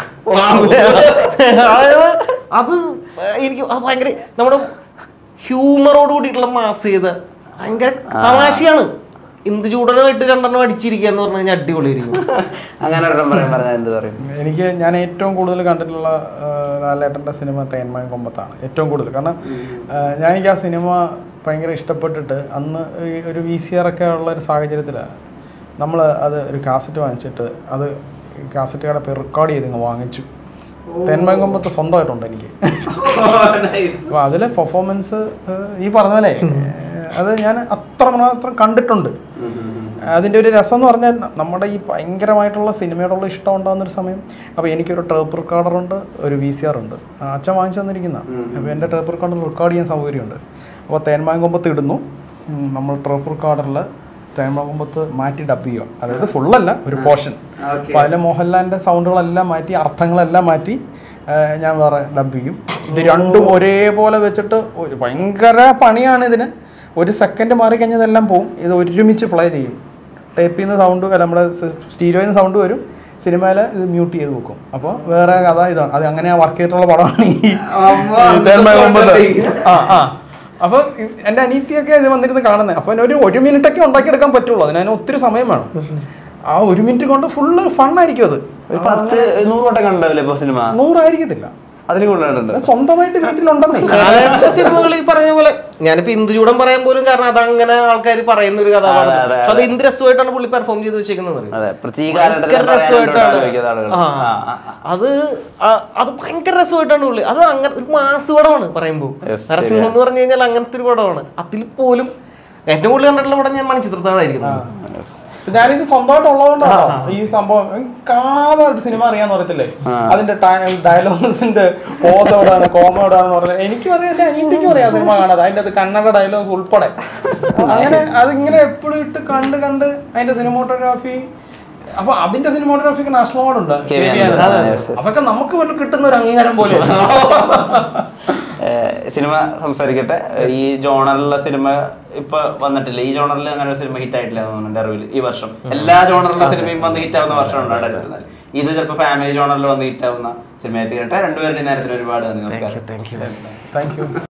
അതായത് അത് എനിക്ക് അത് ഭയങ്കര നമ്മുടെ ഹ്യൂമറോട് കൂടിയിട്ടുള്ള മാസ് ചെയ്ത ഭയങ്കര തമാശയാണ് ഇന്ത് ചൂടനുമായിട്ട് രണ്ടെണ്ണം അടിച്ചിരിക്കുക എന്ന് പറഞ്ഞു കഴിഞ്ഞാൽ അടിപൊളിയായിരിക്കും അങ്ങനെ ഒരെണ്ണം പറയാൻ പറഞ്ഞാൽ എന്ത് പറയും എനിക്ക് ഞാൻ ഏറ്റവും കൂടുതൽ കണ്ടിട്ടുള്ള ആ, ലാലേട്ടൻ്റെ സിനിമ തേന്മയം കൊമ്പത്താണ് ഏറ്റവും കൂടുതൽ കാരണം ആ, ഞാൻ എനിക്ക് ആ സിനിമ ഭയങ്കര ഇഷ്ടപ്പെട്ടിട്ട് അന്ന് ഈ ഒരു വി സി ആർ ഒക്കെ ഉള്ള ഒരു സാഹചര്യത്തിലാണ് നമ്മൾ അത് ഒരു കാസറ്റ് വാങ്ങിച്ചിട്ട് അത് കാസറ്റ് കട പോയി റെക്കോർഡ് ചെയ്ത് ഇങ്ങ് വാങ്ങിച്ചു തേന്മയം കൊമ്പത്ത് സ്വന്തമായിട്ടുണ്ട് എനിക്ക് അപ്പോൾ അതിലെ പെർഫോമൻസ് ഈ പറഞ്ഞ പോലെ ഏഹ്, അത് ഞാൻ അത്ര മാത്രം കണ്ടിട്ടുണ്ട് അതിൻ്റെ ഒരു രസം എന്ന് പറഞ്ഞാൽ ന- നമ്മുടെ ഈ ഭയങ്കരമായിട്ടുള്ള സിനിമയോടുള്ള ഇഷ്ടം ഉണ്ടാകുന്നൊരു സമയം അപ്പോൾ എനിക്കൊരു ടേപ്പ് റെക്കോർഡർ ഉണ്ട് ഒരു വി സി ആർ ഉണ്ട് ആ, അച്ഛൻ വാങ്ങിച്ചു തന്നിരിക്കുന്ന അപ്പോൾ എൻ്റെ ടേപ്പ് റെക്കോർഡറിൽ റെക്കോർഡ് ചെയ്യാൻ സൗകര്യമുണ്ട് അപ്പോൾ തേന്മാങ്കൊമ്പത്ത് ഇടുന്നു ഉം, നമ്മൾ ടേപ്പ് റെക്കോർഡറിൽ തേന്മാങ്കൊമ്പത്ത് മാറ്റി ഡബ് ചെയ്യുക അതായത് ഫുള്ളല്ല ഒരു പോർഷൻ അപ്പോൾ അതിലെ മോഹൻലാലിൻ്റെ സൗണ്ടുകളെല്ലാം മാറ്റി അർത്ഥങ്ങളെല്ലാം മാറ്റി ആ, ഞാൻ വേറെ ഡബ് ചെയ്യും ഇത് രണ്ടും ഒരേപോലെ വെച്ചിട്ട് ഒരു ഭയങ്കര പണിയാണ് ഇതിന് ഒരു സെക്കൻഡ് മാറി കഴിഞ്ഞാൽ ഇതെല്ലാം പോവും ഇത് ഒരുമിച്ച് പ്ലേ ചെയ്യും ടേപ്പിൽ നിന്ന് സൗണ്ട് അല്ല നമ്മുടെ സ്റ്റീരിയോയിൽ നിന്ന് സൗണ്ട് വരും സിനിമയിൽ ഇത് മ്യൂട്ട് ചെയ്ത് വെക്കും അപ്പോൾ വേറെ കഥ ഇതാണ് അത് അങ്ങനെ വർക്ക് ചെയ്തിട്ടുള്ള പടമാണ് ഈ ഈ തേന്മഴകൊമ്പത്ത്. ആ ആ അപ്പോൾ എൻ്റെ അനീത്തിയൊക്കെ ഇത് വന്നിരുന്ന് കാണുന്നത് അപ്പോൾ ഒരു ഒരു മിനിറ്റൊക്കെ ഉണ്ടാക്കിയെടുക്കാൻ പറ്റുള്ളൂ അതിന് അതിന് ഒത്തിരി സമയം വേണം ആ ഒരു മിനിറ്റ് കൊണ്ട് ഫുള്ള് ഫണ്ണായിരിക്കും അത് ഒരു പത്ത് നൂറ് വട്ടം കണ്ടാവില്ലേ ഇപ്പൊ സിനിമ നൂറായിരിക്കത്തില്ല അതിന് കൂടുതലുണ്ട് അത് സ്വന്തമായിട്ട് വീട്ടിലുണ്ടെന്നേ കാലഘട്ട സിനിമകൾ ഈ പറഞ്ഞ പോലെ ഞാനിപ്പോ ഇന്ദുചൂടം പറയാൻ പോലും കാരണം അതങ്ങനെ ആൾക്കാർ പറയുന്ന ഒരു കഥാപാത്രം അതെ, അതെ, പക്ഷെ അത് എന്ത് രസമായിട്ടാണ് പുള്ളി പെർഫോം ചെയ്ത് വെച്ചേക്കുന്നത് അറിയോ? അതെ പ്രത്യേക കാലഘട്ടത്തിൽ ഭയങ്കര പറയാനായിട്ട് രസമായിട്ടാണ്. ആലോചിക്കുന്ന ആളുകൾ ആ. ആ, ആ, ആ. അത് ആ- അത് ഭയങ്കര രസമായിട്ടാണ് പുള്ളി അത് അങ്ങനെ ഒരു മാസ് പടമാണ് പറയുമ്പോൾ Yes, നരസിംഹം എന്ന് പറഞ്ഞു കഴിഞ്ഞാൽ അങ്ങനത്തെ ഒരു പടമാണ് അതിൽ പോലും ഏറ്റവും കൂടുതൽ കണ്ടിട്ടുള്ള പടം ഞാൻ മണിച്ചിത്രത്താണായിരിക്കുന്നത് ഞാനിത് സ്വന്തമായിട്ട് ഉള്ളതുകൊണ്ടാണോ ഈ സംഭവം എനിക്ക് കാണാതെ ഒരു സിനിമ അറിയാന്ന് പറയത്തില്ലേ അതിന്റെ ഡയലോഗ്സിന്റെ പോസ് എവിടെയാണ് കോമ എവിടെയാണെന്ന് പറഞ്ഞത് എനിക്കും അറിയാം എന്റെ അനിയത്തിക്കും അറിയാം സിനിമ കാണാതെ അതിന്റെ അത് കന്നഡ ഡയലോഗ്സ് ഉൾപ്പെടെ അങ്ങനെ അതിങ്ങനെ എപ്പോഴും ഇട്ട് കണ്ട് കണ്ട് അതിന്റെ സിനിമോട്ടോഗ്രാഫി അപ്പൊ അതിന്റെ സിനിമോട്ടോഗ്രാഫിക്ക് നാഷണൽ അവാർഡ് ഉണ്ട് K V KVN. Anandan. Yes, yes. അതൊക്കെ നമുക്ക് വല്ല കിട്ടുന്ന ഒരു അംഗീകാരം പോലെ ഏഹ് സിനിമ സംസാരിക്കട്ടെ ഈ ജോണറിലുള്ള സിനിമ ഇപ്പൊ വന്നിട്ടില്ല ഈ ജോണറിൽ അങ്ങനെ ഒരു സിനിമ ഹിറ്റ് ആയിട്ടില്ല എന്ന് തോന്നുന്നു എന്റെ അറിവിൽ ഈ വർഷം എല്ലാ ജോണറിലുള്ള സിനിമയും വന്ന് ഹിറ്റ് ആവുന്ന വർഷമാണ് രണ്ടായിരത്തി ഇരുപത്തിനാല്. ഇത് ചിലപ്പോൾ ഫാമിലി ജോണറിൽ വന്ന് ഹിറ്റ് ആവുന്ന സിനിമയായിട്ട് കേട്ടെ രണ്ടുപേരുടെയും നേരത്തിന് ഒരുപാട് നന്ദി നമസ്കാരം താങ്ക് യു താങ്ക് യു